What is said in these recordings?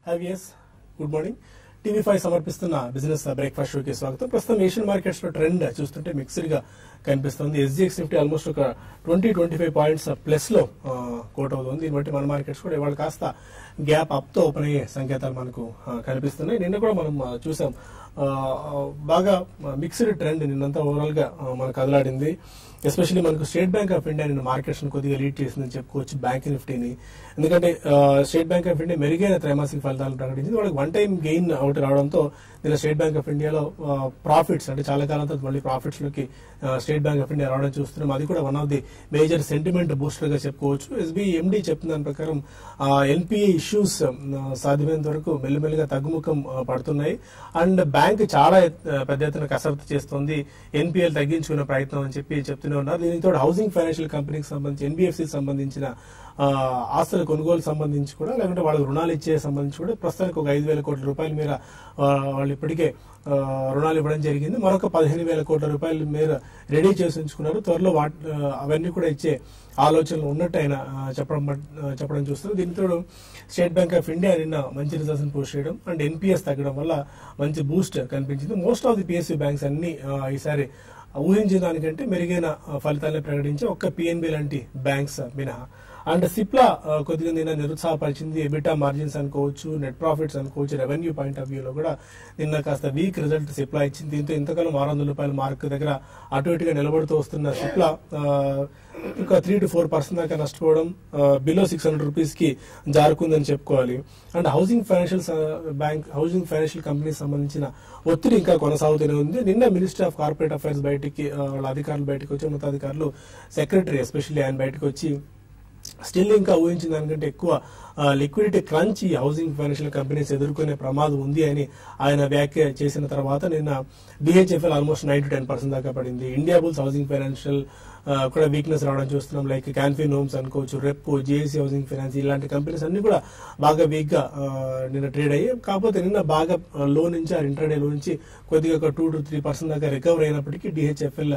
హైవియస్ good morning TV five సమర్పిస్తున్న business breakfast షోకి స్వాగతం ప్రస్తుతం ఏషియన్ మార్కెట్స్ లో ట్రెండ్ చూస్తుంటే మిక్స్డ్ గా కనిపిస్తుంది ఎస్జిఎక్స్ నిఫ్టీ ఆల్మోస్ట్ ఒక twenty twenty five points plus లో కోట్ అవుతుంది దీన్ని బట్టి మన మార్కెట్స్ కూడా ఇవాళ కాస్త గ్యాప్ అప్ తో ఓపెన్ అయ్యే సంకేతాలు మనకు ఆ, కనిపిస్తున్నాయి నిన్న కూడా మనం ఆ, చూసాం ఆ, బాగా మిక్స్డ్ ట్రెండ్ నిన్నంతా ఓవరాల్ గా ఆ, మనకు కదలాడింది ఎస్పెషల్లీ మనకు స్టేట్ బ్యాంక్ ఆఫ్ ఇండియా నిన్న మార్కెట్స్ కొద్దిగా లీడ్ చేసిందని చెప్పుకోవచ్చు బ్యాంక్ నిఫ్టీని ఎందుకంటే ఆ, స్టేట్ బ్యాంక్ ఆఫ్ ఇండియా మెరుగైన త్రైమాసిక ఫలితాలను ప్రకటించింది వాళ్ళకి వన్ టైం గెయిన్ అవుట్ రావడంతో నిన్న స్టేట్ బ్యాంక్ ఆఫ్ ఇండియాలో ప్రాఫిట్స్ అంటే చాలా కాలం తర్వాత మళ్ళీ ప్రాఫిట్స్ లోకి ఆ, స్టేట్ బ్యాంక్ ఆఫ్ ఇండియా రావడం చూస్తున్నాం అది కూడా one of the major sentiment booster గా చెప్పుకోవచ్చు ఎస్బీ ఎండి చెప్తున్న దాని ప్రకారం ఎన్పిఏ ఇష్యూస్ సాధ్యమైనంత వరకు మెల్లిమెల్లిగా తగ్గుముఖం ఆ, పడుతున్నాయి అండ్ బ్యాంక్ చాలా ఎత్- ఆ, పెద్ద ఎత్తున కసరత్తు చేస్తోంది ఎన్పిఎల్ తగ్గించుకునే ప్రయత్నం అని చెప్పి చెప్తూనే ఉన్నారు దీనితో హౌసింగ్ ఫైనాన్షియల్ కంపెనీకి సంబంధించి ఎన్బిఎఫ్సి సంబంధించిన ఆ, ఆస్తుల కొనుగోలు సంబంధించి కూడా లేకుంటే వాళ్ళకి రుణాలు ఇచ్చే సంబంధించి కూడా ప్రస్తుతానికి ఒక ఐదు వేల కోట్ల రూపాయల మేర ఆ, వాళ్ళు ఇప్పటికే ఆ, రుణాలు ఇవ్వడం జరిగింది మరొక పదిహేను వేల కోట్ల రూపాయల మేర రెడీ చేసి ఉంచుకున్నారు త్వరలో వాట్ ఆ, అవన్నీ కూడా ఇచ్చే ఆలోచనలు ఉన్నట్టు ఆయన ఆ, చెప్పడం బట్- ఆ, చెప్పడం చూస్తారు దీంతో స్టేట్ బ్యాంక్ ఆఫ్ ఇండియా నిన్న మంచి రిజల్ట్స్ పోస్ట్ చేయడం అండ్ ఎన్పిఎస్ తగ్గడం వల్ల మంచి బూస్ట్ కనిపించింది most of the PSU banks అన్ని ఆ, ఈసారి ఊహించిన దానికంటే మెరుగైన ఆ, ఫలితాలను ప్రకటించి ఒక్క పిఎన్బి లాంటి బ్యాంక్స్ మినహా అండ్ సిప్లా ఆ, కొద్దిగా నిన్న నిరుత్సాహపరిచింది ఎబిటా మార్జిన్స్ అనుకోవచ్చు నెట్ ప్రాఫిట్స్ అనుకోవచ్చు రెవెన్యూ పాయింట్ ఆఫ్ వ్యూలో కూడా నిన్న కాస్త వీక్ రిజల్ట్ సిప్లా ఇచ్చింది దీంతో ఇంతకాలం ఆరు వందల రూపాయల మార్క్ దగ్గర అటు ఇటుగా నిలబడుతూ వస్తున్న సిప్లా ఆ, ఇంకా త్రీ టు ఫోర్ పర్సెంట్ దాకా నష్టపోవడం బిలో సిక్స్ హండ్రెడ్ రూపీస్ కి జారుకుందని చెప్పుకోవాలి and housing financial bank housing financial కంపెనీకి సంబంధించిన ఒత్తిడి ఇంకా కొనసాగుతూనే ఉంది నిన్న మినిస్టర్ ఆఫ్ కార్పొరేట్ అఫైర్స్ బయటికి ఆ, వాళ్ళ అధికారులు బయటకు వచ్చి ఉన్నతాధికారులు సెక్రటరీ ఎస్పెషల్లీ ఆయన బయటకు వచ్చి స్టిల్ ఇంకా ఊహించిన దానికంటే ఎక్కువ లిక్విడిటీ క్రంచ్ ఈ హౌసింగ్ ఫైనాన్షియల్ కంపెనీస్ ఎదుర్కొనే ప్రమాదం ఉంది అని ఆయన వ్యాఖ్య చేసిన తర్వాత నిన్న DHFL almost nine to ten percent దాకా పడింది ఇండియా బుల్స్ హౌసింగ్ ఫైనాన్షియల్ కూడా వీక్నెస్ రావడం చూస్తున్నాం లైక్ క్యాన్ఫిన్ హోమ్స్ అనుకోవచ్చు రెప్కో జిఎస్సి హౌసింగ్ ఫైనాన్స్ ఇలాంటి కంపెనీస్ అన్ని కూడా బాగా వీక్ గా ఆ, నిన్న ట్రేడ్ అయ్యాయి కాకపోతే నిన్న బాగా లో నుంచి ఆ ఇంటర్డే లో నుంచి కొద్దిగా ఒక టూ టు త్రీ పర్సెంట్ దాకా రికవర్ అయినప్పటికీ డిహెచ్ఎఫ్ఎల్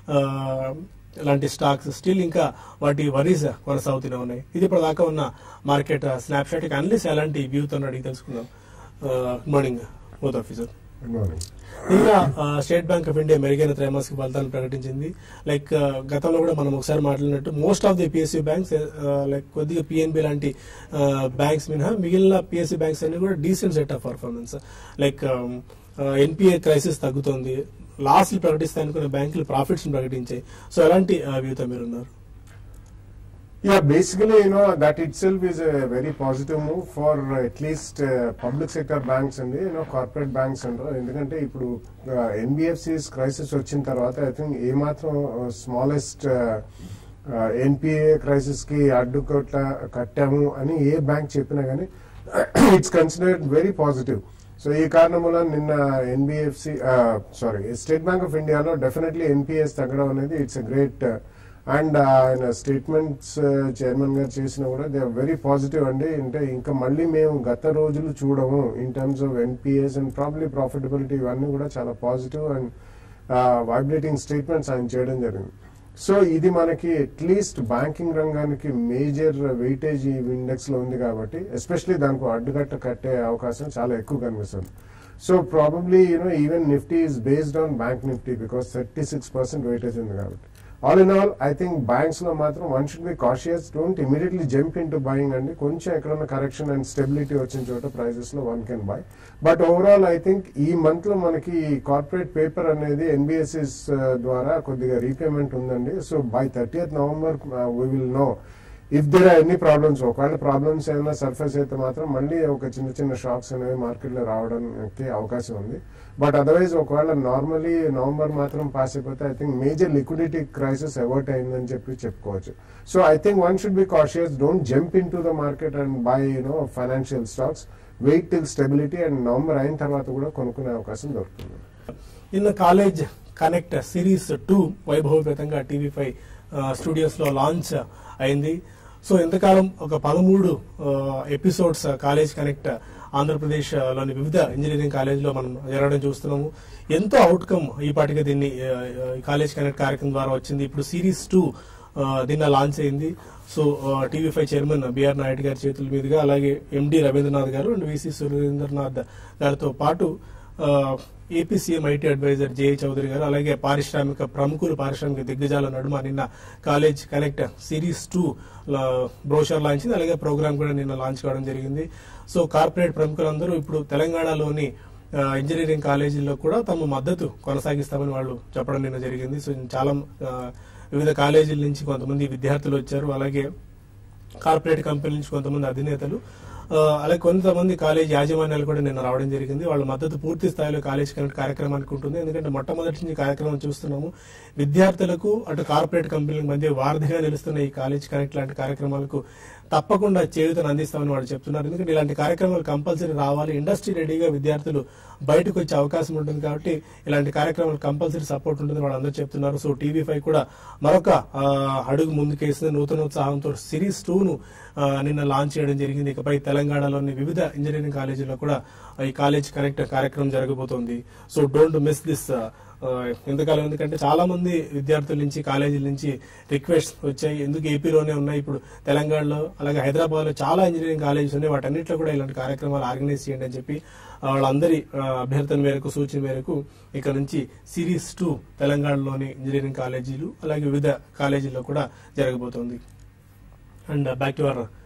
లాంటి స్టాక్స్ స్టిల్ ఇంకా వాటి వరీస్ కొనసాగుతూనే ఉన్నాయి ఇది ఇప్పుడు దాకా ఉన్న మార్కెట్ స్నాప్ షాట్ అనలిస్ట్ ఎలాంటి వ్యూతో అడిగి తెలుసుకుందాం good morning both officer good morning నిన్న స్టేట్ బ్యాంక్ ఆఫ్ ఇండియా మెరుగైన త్రైమాసిక ఫలితాలను ప్రకటించింది లైక్ గతంలో కూడా మనం ఒకసారి మాట్లాడినట్టు most of the PSU banks like కొద్దిగా పిఎన్బి లాంటి బ్యాంక్స్ మినహా మిగిలిన పిఎస్యూ బ్యాంక్స్ అన్ని కూడా decent set of performance like NPA crisis తగ్గుతోంది లాస్ట్లు ప్రకటిస్తే అనుకున్న బ్యాంకులు ప్రాఫిట్స్ ప్రకటించాయి సో ఎలాంటి వ్యూతో మీరు ఉన్నారు Yeah, basically, you know, that itself is a very positive move for at least uh, public sector banks and, you know, corporate banks and all. ఎందుకంటే ఇప్పుడు ఎన్బిఎఫ్సిస్ క్రైసిస్ వచ్చిన తర్వాత ఐ థింక్ ఏమాత్రం smallest NPA crisis కి అడ్డుకట్ల కట్టాము అని ఏ బ్యాంక్ చెప్పినా కానీ it's considered very positive so ఈ కారణం వల్ల నిన్న NBFC sorry State Bank of ఇండియాలో డెఫినెట్లీ ఎన్పిఎస్ తగ్గడం అనేది ఇట్స్ ఎ గ్రేట్ అండ్ ఆయన స్టేట్మెంట్స్ చైర్మన్ గారు చేసినా కూడా దే ఆర్ వెరీ పాజిటివ్ అండి అంటే ఇంకా మళ్ళీ మేము గత రోజులు చూడము in terms of NPS and probably profitability ఇవన్నీ కూడా చాలా పాజిటివ్ అండ్ వైబ్రేటింగ్ స్టేట్మెంట్స్ ఆయన చేయడం జరిగింది సో ఇది మనకి అట్లీస్ట్ బ్యాంకింగ్ రంగానికి మేజర్ వెయిటేజ్ ఈ ఇండెక్స్ లో ఉంది కాబట్టి ఎస్పెషలీ దానికి అడ్డుకట్ట కట్టే అవకాశం చాలా ఎక్కువ కనిపిస్తుంది so probably you know even Nifty is based on bank Nifty because thirty six percent weightage ఉంది కాబట్టి all in all I think banks లో మాత్రం one should be cautious don't immediately jump in to buying అండి కొంచెం ఎక్కడన్నా correction and stability వచ్చిన చోట prices లో one can buy but overall I think ఈ మంత్ లో మనకి కార్పొరేట్ పేపర్ అనేది ఎన్బిఎస్ఎస్ ద్వారా కొద్దిగా రీపేమెంట్ ఉందండి so by thirtieth November we will know if there are any problems ఒకవేళ ప్రాబ్లమ్స్ ఏమైనా సర్ఫేస్ అయితే మాత్రం మళ్ళీ ఒక చిన్న చిన్న షాక్స్ అనేవి మార్కెట్ లో రావడానికి అవకాశం ఉంది బట్ అదర్వైజ్ ఒకవేళ నార్మలీ నవంబర్ మాత్రం పాస్ అయిపోతే I think major liquidity crisis avoid అయిందని చెప్పి చెప్పుకోవచ్చు so I think one should be cautious don't jump in to the market and buy you know financial stocks wait till stability and November అయిన తర్వాత కూడా కొనుక్కునే అవకాశం దొరుకుతుంది నిన్న కాలేజ్ కనెక్ట్ సిరీస్ టూ వైభవపేతంగా టీవీ ఫైవ్ స్టూడియోస్ లో లాంచ్ అయింది సో ఇంతకాలం ఒక పదమూడు ఎపిసోడ్స్ కాలేజ్ కనెక్ట్ ఆంధ్రప్రదేశ్ లోని వివిధ ఇంజనీరింగ్ కాలేజీలో మనం జరగడం చూస్తున్నాము ఎంతో అవుట్కమ్ ఈ పాటిగా దీన్ని ఆ, ఈ కాలేజ్ కనెక్ట్ కార్యక్రమం ద్వారా వచ్చింది ఇప్పుడు సిరీస్ టూ దీన్ని లాంచ్ అయింది so TV five chairman B R Naidu గారి చేతుల మీదుగా అలాగే ఎండి రవీంద్రనాథ్ గారు అండ్ విసి సురేంద్రనాథ్ గారితో పాటు AP CM IT adviser J Chowdary గారు అలాగే పారిశ్రామిక ప్రముఖులు పారిశ్రామిక దిగ్గజాల నడుమ నిన్న college connect series two brochure launch అలాగే ప్రోగ్రామ్ కూడా నిన్న లాంచ్ కావడం జరిగింది సో కార్పొరేట్ ప్రముఖులందరూ ఇప్పుడు తెలంగాణలోని ఆ, ఇంజనీరింగ్ కాలేజీల్లో కూడా తమ మద్దతు కొనసాగిస్తామని వాళ్ళు చెప్పడం నిన్న జరిగింది సో చాలా ఆ, వివిధ కాలేజీల నుంచి కొంతమంది విద్యార్థులు వచ్చారు అలాగే కార్పొరేట్ కంపెనీల నుంచి కొంతమంది అధినేతలు ఆ, అలాగే కొంతమంది కాలేజ్ యాజమాన్యాలు కూడా నిన్న రావడం జరిగింది వాళ్ళ మద్దతు పూర్తి స్థాయిలో కాలేజ్ కనెక్ట్ కార్యక్రమానికి ఉంటుంది ఎందుకంటే మొట్టమొదటి నుంచి ఈ కార్యక్రమం చూస్తున్నాము విద్యార్థులకు అటు కార్పొరేట్ కంపెనీల మధ్య వారధిగా నిలుస్తున్న ఈ కాలేజ్ కనెక్ట్ లాంటి కార్యక్రమాలకు తప్పకుండా చేయూతను అందిస్తామని వాళ్ళు చెప్తున్నారు ఎందుకంటే ఇలాంటి కార్యక్రమాలు కంపల్సరీ రావాలి ఇండస్ట్రీ రెడీగా విద్యార్థులు బయటకు వచ్చే అవకాశం ఉంటుంది కాబట్టి ఇలాంటి కార్యక్రమాలు కంపల్సరీ సపోర్ట్ ఉంటుంది వాళ్ళందరూ చెప్తున్నారు సో టీవీ ఫైవ్ కూడా మరొక ఆ, అడుగు ముందుకేసింది నూతనోత్సాహంతో సిరీస్ టూ ను ఆ, నిన్న లాంచ్ చేయడం జరిగింది ఇకపై తెలంగాణలోని వివిధ ఇంజనీరింగ్ కాలేజీల్లో కూడా ఈ కాలేజ్ కనెక్ట్ కార్యక్రమం జరగబోతోంది సో డోంట్ మిస్ దిస్ ఎంతకాలం ఎందుకంటే చాలా మంది విద్యార్థుల నుంచి కాలేజీల నుంచి రిక్వెస్ట్ వచ్చాయి ఎందుకు ఏపీలోనే ఉన్నాయి ఇప్పుడు తెలంగాణలో అలాగే హైదరాబాద్ లో చాలా ఇంజనీరింగ్ కాలేజెస్ ఉన్నాయి వాటన్నిటిలో కూడా ఇలాంటి కార్యక్రమాలు ఆర్గనైజ్ చేయండి అని చెప్పి ఆ, వాళ్ళందరి ఆ, అభ్యర్థన మేరకు సూచన మేరకు ఇక్కడ నుంచి సిరీస్ టూ తెలంగాణలోని ఇంజనీరింగ్ కాలేజీలు అలాగే వివిధ కాలేజీల్లో కూడా జరగబోతోంది and back to our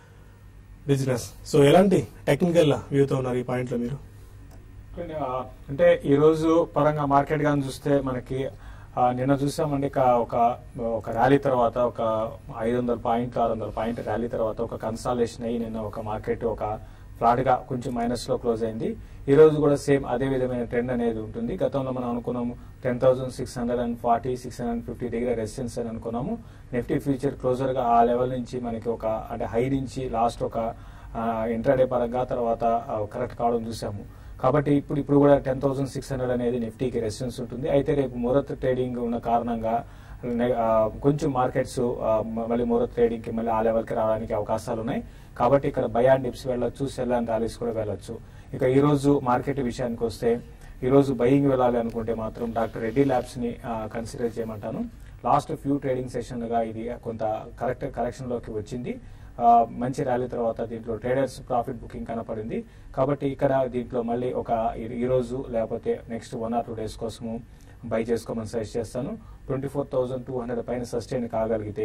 business so ఎలాంటి టెక్నికల్ వ్యూతో ఉన్నారు ఈ పాయింట్ లో మీరు కానీ, ఆ, అంటే ఈ రోజు పరంగా మార్కెట్ గాని చూస్తే మనకి ఆ, నిన్న చూసామండి ఒక ఒక ఒక ర్యాలీ తర్వాత ఒక ఐదు వందల పాయింట్ ఆరు వందల పాయింట్ ర్యాలీ తర్వాత ఒక కన్సాలేషన్ అయ్యి నిన్న ఒక మార్కెట్ ఒక ఫ్లాట్ గా కొంచెం మైనస్ లో క్లోజ్ అయింది ఈ రోజు కూడా సేమ్ అదే విధమైన ట్రెండ్ అనేది ఉంటుంది గతంలో మనం అనుకున్నాము ten thousand six hundred and forty six hundred fifty దగ్గర రెసిస్టెన్స్ అని అనుకున్నాము నిఫ్టీ ఫ్యూచర్ క్లోజర్ గా ఆ లెవెల్ నుంచి మనకి ఒక అంటే హై నుంచి లాస్ట్ ఒక ఇంట్రాడే పరంగా తర్వాత కరెక్ట్ కావడం చూసాము కాబట్టి ఇప్పుడు ఇప్పుడు కూడా టెన్ థౌసండ్ సిక్స్ హండ్రెడ్ అనేది నిఫ్టీకి రెసిస్టెన్స్ ఉంటుంది అయితే రేపు ముహూర్త ట్రేడింగ్ ఉన్న కారణంగా నె- ఆ, కొంచెం మార్కెట్స్ మళ్ళీ ముహూర్త ట్రేడింగ్ కి మళ్ళీ ఆ లెవెల్ కి రావడానికి అవకాశాలు ఉన్నాయి కాబట్టి ఇక్కడ బై అండ్ డిప్స్ వెళ్ళొచ్చు సెల్ అండ్ ర్యాలీస్ కూడా వెళ్ళొచ్చు ఇక ఈ రోజు మార్కెట్ విషయానికి వస్తే ఈ రోజు బయింగ్ వెళ్ళాలి అనుకుంటే మాత్రం డాక్టర్ రెడ్డి ల్యాబ్స్ ని కన్సిడర్ చేయమంటాను లాస్ట్ ఫ్యూ ట్రేడింగ్ సెషన్ గా ఇది కొంత కరెక్ట్ కరెక్షన్ లోకి వచ్చింది ఆ, మంచి ర్యాలీ తర్వాత దీంట్లో ట్రేడర్స్ ప్రాఫిట్ బుకింగ్ కనపడింది కాబట్టి ఇక్కడ దీంట్లో మళ్ళీ ఒక ఈ- ఈ రోజు లేకపోతే next one or two days కోసము బై చేసుకోమని సజెస్ట్ చేస్తాను twenty four thousand two hundred పైన సస్టైన్ కాగలిగితే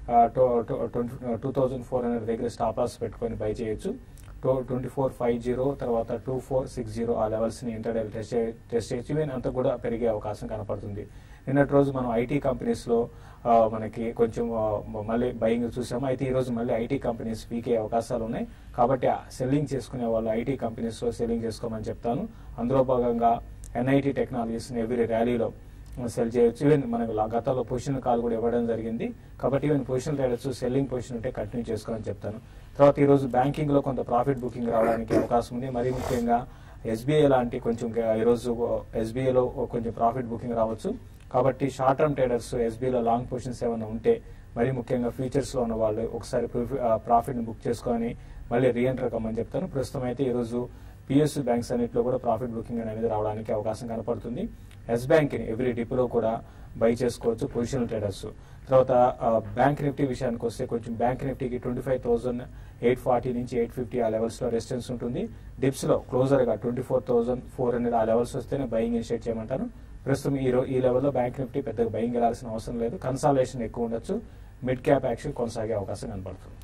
టూ థౌసండ్ ఫోర్ హండ్రెడ్ దగ్గర స్టాప్ లాస్ పెట్టుకొని బై చేయొచ్చు ట్వంటీ ఫోర్ ఫైవ్ జీరో తర్వాత టూ ఫోర్ సిక్స్ జీరో ఆ లెవెల్స్ ని ఇంటర్డే టెస్ట్ చే- టెస్ట్ చేయొచ్చు ఈవెన్ అంత కూడా పెరిగే అవకాశం కనపడుతుంది నిన్నటి రోజు మనం ఐటీ కంపెనీస్ లో ఆ, మనకి కొంచెం ఆ, మ- మళ్ళీ బయింగ్ చూసాము అయితే ఈ రోజు మళ్ళీ ఐటీ కంపెనీస్ పీకే అవకాశాలు ఉన్నాయి కాబట్టి సెల్లింగ్ చేసుకునే వాళ్ళు ఐటీ కంపెనీస్ లో సెల్లింగ్ చేసుకోమని చెప్తాను అందులో భాగంగా ఎన్ఐటి టెక్నాలజీస్ ఎవ్రీ ర్యాలీలో సెల్ చేయొచ్చు ఈవెన్ మనకు లా- గతంలో పొజిషన్ కాల్ కూడా ఇవ్వడం జరిగింది కాబట్టి even position traders selling position ఉంటే కంటిన్యూ చేసుకోవాలని చెప్తాను తర్వాత ఈ రోజు బ్యాంకింగ్ లో కొంత ప్రాఫిట్ బుకింగ్ రావడానికి అవకాశం ఉంది మరీ ముఖ్యంగా ఎస్బీఐ లాంటి కొంచెం గ- ఈ రోజు ఎస్బీఐ లో కొంచెం ప్రాఫిట్ బుకింగ్ రావచ్చు కాబట్టి షార్ట్ టర్మ్ ట్రేడర్స్ ఎస్బీఐలో లాంగ్ పొజిషన్స్ ఏమైనా ఉంటే మరీ ముఖ్యంగా ఫ్యూచర్స్ లో ఉన్న వాళ్ళు ఒకసారి ప్రాఫిట్ ని బుక్ చేసుకొని మళ్ళీ రీఎంటర్ కమ్మని చెప్తాను ప్రస్తుతం అయితే ఈ రోజు పిఎస్యు బ్యాంక్స్ అన్నింటిలో కూడా ప్రాఫిట్ బుకింగ్ అనేది రావడానికి అవకాశం కనపడుతుంది ఎస్ బ్యాంక్ ని ఎవ్రీ డిపోలో కూడా బై చేసుకోవచ్చు పొజిషనల్ ట్రేడర్స్ తర్వాత ఆ, బ్యాంక్ నిఫ్టీ విషయానికి వస్తే కొంచెం బ్యాంక్ నిఫ్టీకి twenty five thousand eight forty నుంచి ఎయిట్ ఫిఫ్టీ ఆ లెవెల్స్ లో రెసిస్టెన్స్ ఉంటుంది డిప్స్ లో క్లోజర్ గా twenty four thousand four hundred ఆ లెవెల్స్ వస్తేనే బయింగ్ ఇనిషియేట్ చేయమంటాను ప్రస్తుతం ఈ రో- ఈ లెవెల్లో బ్యాంక్ నిఫ్టీ పెద్దగా బయింగ్ వెళ్ళాల్సిన అవసరం లేదు కన్సాలేషన్ ఎక్కువ ఉండొచ్చు మిడ్ క్యాప్ యాక్షన్ కొనసాగే అవకాశం కనపడుతుంది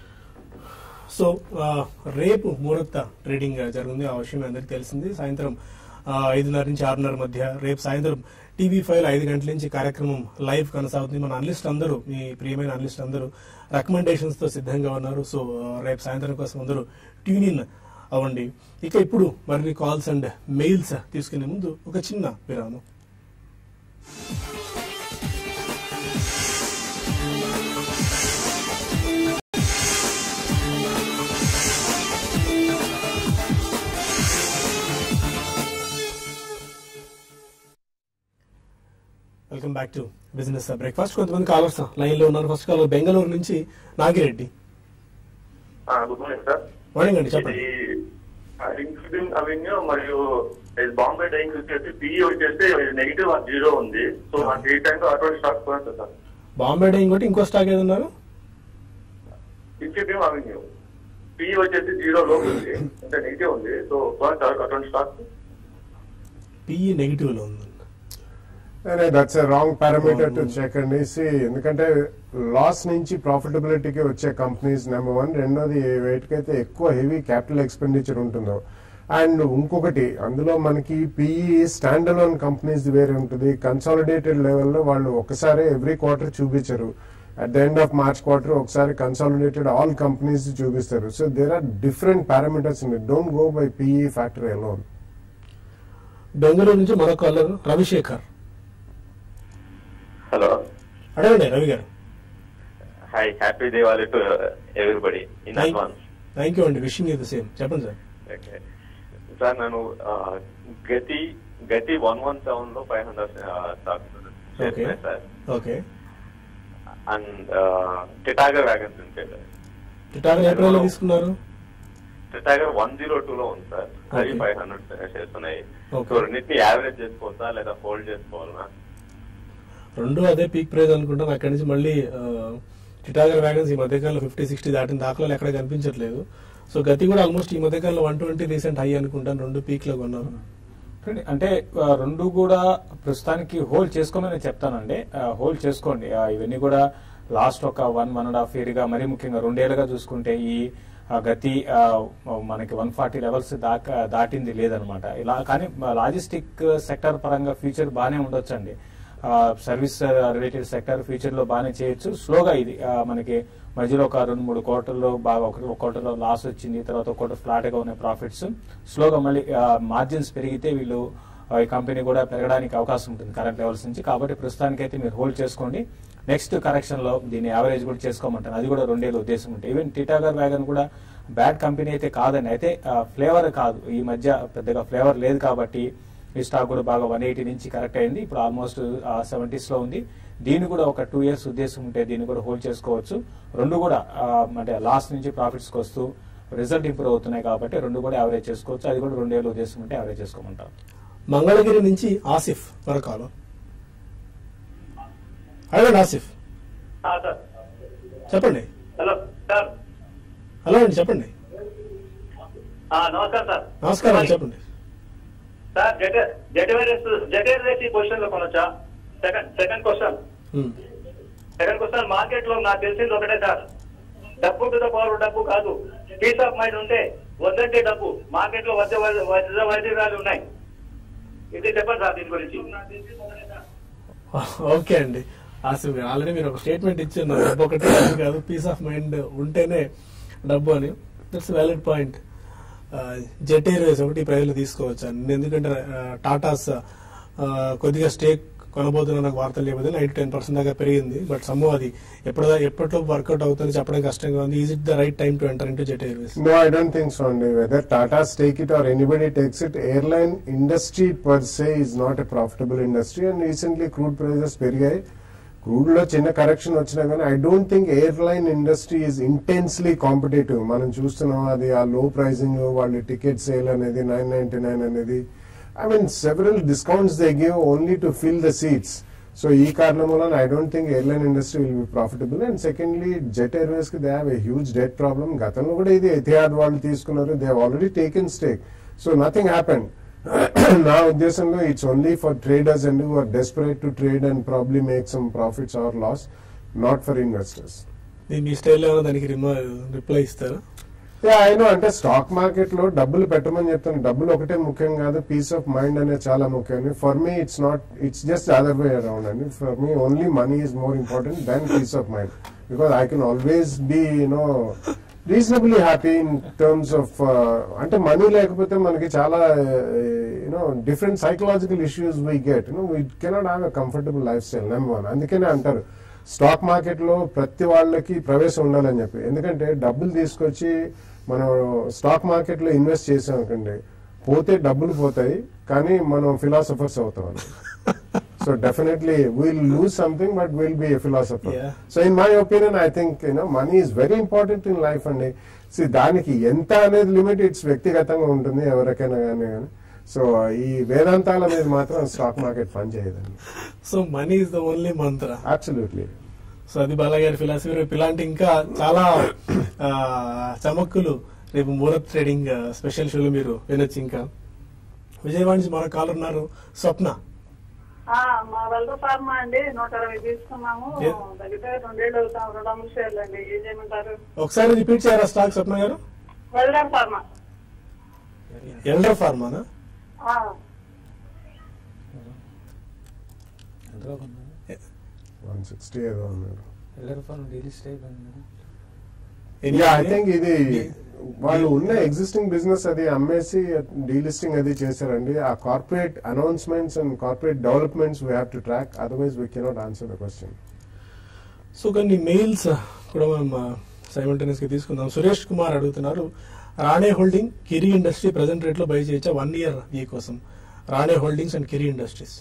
సో ఆ, రేపు ముహూర్త ట్రేడింగ్ జరుగుతుంది ఆ విషయం అందరికి తెలిసింది సాయంత్రం ఆ, ఐదున్నర నుంచి ఆరున్నర మధ్య రేపు సాయంత్రం టీవీ ఫైవ్ ఐదు గంటల నుంచి కార్యక్రమం లైవ్ కొనసాగుతుంది మన అనలిస్ట్ అందరూ మీ ప్రియమైన అనలిస్ట్ అందరూ రికమెండేషన్స్ తో సిద్ధంగా ఉన్నారు సో ఆ, రేపు సాయంత్రం కోసం అందరూ ట్యూన్ ఇన్ అవ్వండి ఇక ఇప్పుడు మరిన్ని కాల్స్ అండ్ మెయిల్స్ తీసుకునే ముందు ఒక చిన్న విరామం welcome back to business breakfast కొంతమంది కాలర్స్ లైన్ లో ఉన్నారు ఫస్ట్ కాలర్ బెంగళూరు నుంచి Nagireddy good morning sir morning అండి ఇది చెప్పండి ఇంక్లూడింగ్ అవెన్యూ మరియు ఇది బాంబే డైయింగ్ వచ్చేసి పిఈ వచ్చేసి నెగిటివ్ జీరో ఉంది సో నాకు ఈ టైంలో అటువంటి స్టాక్ కొనచ్చు సార్ బాంబే డే ఇంకోటి ఇంకో స్టాక్ ఏది ఉన్నారు ఇన్ఫిబియం అవెన్యూ పిఈ వచ్చేసి జీరో లో ఉంది అంటే నెగిటివ్ ఉంది సో అటువంటి స్టాక్ పిఈ నెగిటివ్ లో ఉంది that's a wrong parameter to check అండి See, ఎందుకంటే లాస్ నుంచి ప్రాఫిటబిలిటీకి వచ్చే కంపెనీస్ నెంబర్ వన్ రెండోది వేటికైతే ఎక్కువ హెవీ క్యాపిటల్ ఎక్స్పెండిచర్ ఉంటుందో అండ్ ఇంకొకటి అందులో మనకి పిఈ స్టాండ్ అలోన్ కంపెనీస్ వేరే ఉంటుంది కన్సాలిడేటెడ్ లెవెల్లో వాళ్ళు ఒకసారి ఎవ్రీ క్వార్టర్ చూపించరు at the end of March quarter ఒకసారి కన్సాలిడేటెడ్ ఆల్ కంపెనీస్ చూపిస్తారు so there are different parameters don't go by PE factory alone Bengaluru నుంచి మరో కాలర్ రవిశేఖర్ హలో అడగండి రవి గారు hi happy Diwali to everybody in Thank- advance thank you అండి wishing you the same చెప్పండి sir okay sir నేను ఆ, Gati Gati one one seven లో five hundred stocks okay sir okay and Titagarh wagons ఉంటాయి టిటాగర్ ఏప్రిల్ లో తీసుకున్నారు టిటాగర్ వన్ జీరో టూ లో ఉంది సార్ అది Okay. ఫైవ్ హండ్రెడ్ షేర్స్ ఉన్నాయి Okay. సో రెండింటిని యావరేజ్ చేసుకోవచ్చా లేదా హోల్డ్ చేసుకోవాలా రెండు అదే పీక్ ప్రైస్ అనుకుంటాను అక్కడి నుంచి మళ్ళీ టిటాగర్ వ్యాగన్స్ ఈ మధ్యకాలంలో ఫిఫ్టీ సిక్స్టీ దాటిన దాఖలాలు ఎక్కడ కనిపించట్లేదు సో గతి కూడా ఆల్మోస్ట్ ఈ మధ్యకాలంలో వన్ ట్వంటీ రీసెంట్ హై అనుకుంటాను రెండు పీక్ లో కొన్నారు చూడండి, అంటే ఆ, రెండు కూడా ప్రస్తుతానికి హోల్డ్ చేసుకోమని నేను చెప్తానండి హోల్డ్ చేసుకోండి ఆ, ఇవన్నీ కూడా లాస్ట్ ఒక one one and half year గా మరీ ముఖ్యంగా రెండేళ్లుగా చూసుకుంటే ఈ ఆ, గతి ఆ, మనకి వన్ ఫార్టీ లెవెల్స్ దాకా దాటింది లేదనమాట ఇలా కానీ లాజిస్టిక్ సెక్టర్ పరంగా ఫ్యూచర్ బాగానే ఉండొచ్చండి సర్వీస్ రిలేటెడ్ సెక్టర్ ఫ్యూచర్ లో బాగానే చేయొచ్చు స్లోగా ఇది ఆ, మనకి మధ్యలో ఒక రెండు మూడు క్వార్టర్లో బాగా ఒక ఒక క్వార్టర్లో లాస్ వచ్చింది తర్వాత ఒక క్వార్టర్ ఫ్లాట్ గా ఉన్నాయి ప్రాఫిట్స్ స్లోగా మళ్ళీ మార్జిన్స్ పెరిగితే వీళ్ళు ఆ, ఈ కంపెనీ కూడా పెరగడానికి అవకాశం ఉంటుంది కరెంట్ లెవెల్స్ నుంచి కాబట్టి ప్రస్తుతానికైతే మీరు హోల్డ్ చేసుకోండి నెక్స్ట్ కరెక్షన్ లో దీన్ని యావరేజ్ కూడా చేసుకోమంటాను అది కూడా రెండేళ్ళు ఉద్దేశం ఉంటుంది ఈవెన్ టిటాగర్ వ్యాగన్ కూడా బ్యాడ్ కంపెనీ అయితే కాదని అయితే ఫ్లేవర్ కాదు ఈ మధ్య పెద్దగా ఫ్లేవర్ లేదు కాబట్టి ఈ స్టాక్ కూడా బాగా వన్ ఎయిటీ నుంచి కరెక్ట్ అయింది ఇప్పుడు ఆల్మోస్ట్ సెవెంటీస్ లో ఉంది దీన్ని కూడా ఒక టూ ఇయర్స్ ఉద్దేశం ఉంటే దీన్ని కూడా హోల్డ్ చేసుకోవచ్చు రెండు కూడా ఆ, అంటే లాస్ట్ నుంచి ప్రాఫిట్స్ వస్తూ రిజల్ట్ ఇంప్రూవ్ అవుతున్నాయి కాబట్టి రెండు కూడా యావరేజ్ చేసుకోవచ్చు అది కూడా రెండేళ్ళు ఉద్దేశం ఉంటే యావరేజ్ చేసుకోమంటారు మంగళగిరి నుంచి ఆసిఫ్ మరో కాలం అడగండి ఆసిఫ్ సార్ చెప్పండి హలో సార్ హలో అండి చెప్పండి ఆ, నమస్కారం సార్ నమస్కారం అండి చెప్పండి సార్ జెట్ జెటవేరియస్ జెటవేరియస్ పొజిషన్ లో కొనొచ్చా second second question um. Second question market లో నాకు తెలిసింది ఒకటే సార్ డబ్బు టు ద పవర్ డబ్బు కాదు పీస్ ఆఫ్ మైండ్ ఉంటే వద్దంటే డబ్బు మార్కెట్ లో వద్ద వద్ద వైద్యాలు ఉన్నాయి ఇది చెప్పండి సార్ దీని గురించి ఓకే అండి ఆసిఫ్ గారు ఆల్రెడీ మీరు ఒక స్టేట్మెంట్ ఇచ్చారు డబ్బు ఒకటే అది కాదు పీస్ ఆఫ్ మైండ్ ఉంటేనే డబ్బు అని that's valid point Jet Airways ఒకటి ప్రజలు తీసుకోవచ్చు అని ఎందుకంటే ఆ, టాటాస్ ఆ, కొద్దిగా స్టేక్ కొనబోతున్న నాకు వార్తలు లేకపోతే నైట్ టెన్ పర్సెంట్ దాకా పెరిగింది బట్ సమ్మో అది ఎప్పుడు ఎప్పట్లో వర్కౌట్ అవుతుంది చెప్పడం కష్టంగా ఉంది is it the right time to enter into Jet Airways No, I don't think so. And whether Tata's take it or anybody takes it, airline industry per se is not a profitable industry. And recently, crude prices పెరిగాయి crude లో చిన్న correction వచ్చినా కానీ I don't think airline industry is intensely competitive మనం చూస్తున్నాం అది ఆ లో ప్రైసింగ్ వాళ్ళ టికెట్ సేల్ అనేది నైన్ నైన్టీ నైన్ అనేది I mean several discounts they give only to fill the seats so ఈ కారణం వలన I don't think airline industry will be profitable and secondly Jet Airways కి they have a huge debt problem గతంలో కూడా ఇది ఎథియాడ్ వాళ్ళు తీసుకున్నారు they already taken stake so nothing happened నా ఉద్దేశంలో it's only for traders and are desperate to trade and probably make some profits or loss not for investors మీ స్టైల్లో ఏమైనా దానికి రిప్లై ఇస్తారా అయినా అంటే స్టాక్ మార్కెట్ లో డబ్బులు పెట్టమని చెప్తాను డబ్బులు ఒకటే ముఖ్యం కాదు పీస్ ఆఫ్ మైండ్ అనేది చాలా ముఖ్యం for me it's not it's just other way around అండి for me only money is more important than peace of mind because I can always be you know reasonably happy in terms of అంటే money లేకపోతే మనకి చాలా you know different psychological issues we get you know we cannot have a comfortable life style number one అందుకనే అంటారు stock market లో ప్రతి వాళ్ళకి ప్రవేశం ఉండాలని చెప్పి ఎందుకంటే డబ్బులు తీసుకొచ్చి మనం స్టాక్ మార్కెట్ లో ఇన్వెస్ట్ చేసాం అనుకోండి పోతే డబ్బులు పోతాయి కానీ మనం ఫిలాసఫర్స్ అవుతాం so definitely will lose something but will be a philosopher Yeah. So in my opinion I think you know money is very important in life అండి See, దానికి ఎంత అనేది లిమిట్ ఇట్స్ వ్యక్తిగతంగా ఉంటుంది ఎవరికైనా కానీ కానీ సో ఈ వేదాంతాల మీద మాత్రం స్టాక్ మార్కెట్ పనిచేయదండి so money is the only mantra absolutely so అది బాలయ్య గారి ఫిలాసఫీ రేపు ఇలాంటి ఇంకా చాలా ఆ, చమక్కులు రేపు ముహూర్త్ ట్రేడింగ్ ఆ, స్పెషల్ షోలో మీరు వినొచ్చు ఇంకా విజయవాడ నుంచి మరో కాల్ ఉన్నారు స్వప్న ఆ, మా వెల్డర్ ఫార్మా అండి నూట అరవై తీసుకున్నాము ఏ- దగ్గర రెండేళ్ళు అవుతాం రెండు వందల షేర్లు అండి ఏం చేయమంటారు ఒకసారి రిపీట్ చేయరా స్టాక్ స్వప్న గారు వెల్డర్ ఫార్మా ఎల్డర్ ఫార్మానా ఆ, ఎంతలో కొన్నారు వన్ సిక్స్టీ ఏదో ఉన్నారు ఎల్లరి phone daily stake yeah I think ఇది వాళ్ళు ఉన్న ఎగ్జిస్టింగ్ బిజినెస్ అది అమ్మేసి డీలిస్టింగ్ అది చేశారండి ఆ corporate announcements and corporate developments we have to track otherwise we cannot answer the question so కొన్ని మెయిల్స్ కూడా మనం సైమల్టేనియస్ గా తీసుకుందాం సురేష్ కుమార్ అడుగుతున్నారు Rane holding Kiri industry present rate లో బై చేయొచ్చా వన్ ఇయర్ ఈ కోసం Rane holdings and Kiri industries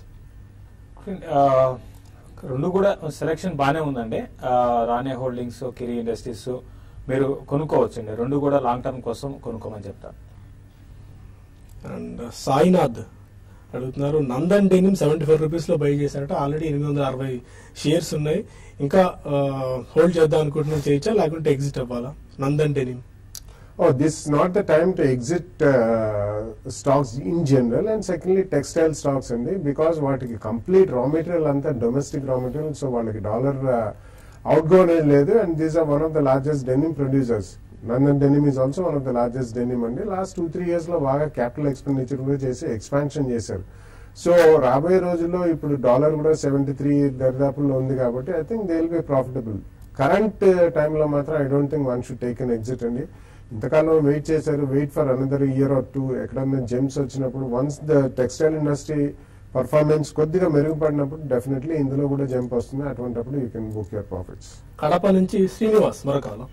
రెండు కూడా సెలెక్షన్ బాగానే ఉందండి ఆ, రాణే హోల్డింగ్స్ కిరి ఇండస్ట్రీస్ మీరు కొనుక్కోవచ్చండి రెండు కూడా లాంగ్ టర్మ్ కోసం కొనుక్కోమని చెప్తాను అండ్ సాయినాథ్ అడుగుతున్నారు Nandan denim seventy five rupees లో బై చేశారట ఆల్రెడీ ఎనిమిది వందల అరవై షేర్స్ ఉన్నాయి ఇంకా హోల్డ్ చేద్దాం అనుకుంటున్నా చేయొచ్చా లేకుంటే ఎగ్జిట్ అవ్వాలా Nandan denim Oh, this is not the time to exit uh, stocks in general, and secondly, textile stocks అండి because వాటికి కంప్లీట్ రా మెటీరియల్ అంతా డొమెస్టిక్ రా మెటీరియల్ సో వాళ్ళకి డాలర్ అవుట్ గో అనేది లేదు and these are one of the largest denim producers Nandan denim is also one of the largest denim అండి last two three years లో బాగా capital expenditure కూడా చేసి expansion చేశారు so రాబోయే రోజుల్లో ఇప్పుడు డాలర్ కూడా సెవెంటీ త్రీ దరిదాపుల్లో ఉంది కాబట్టి I think they will be profitable current టైంలో మాత్రం I don't think one should take an exit అండి ఇంతకాలం వెయిట్ చేశారు wait for another year or two ఎక్కడన్నా జెమ్స్ వచ్చినప్పుడు once the textile industry performance కొద్దిగా మెరుగుపడినప్పుడు డెఫినెట్లీ ఇందులో కూడా జంప్ వస్తుంది అటువంటిప్పుడు you can book your profits Kadapa నుంచి శ్రీనివాస్ మరో కాలం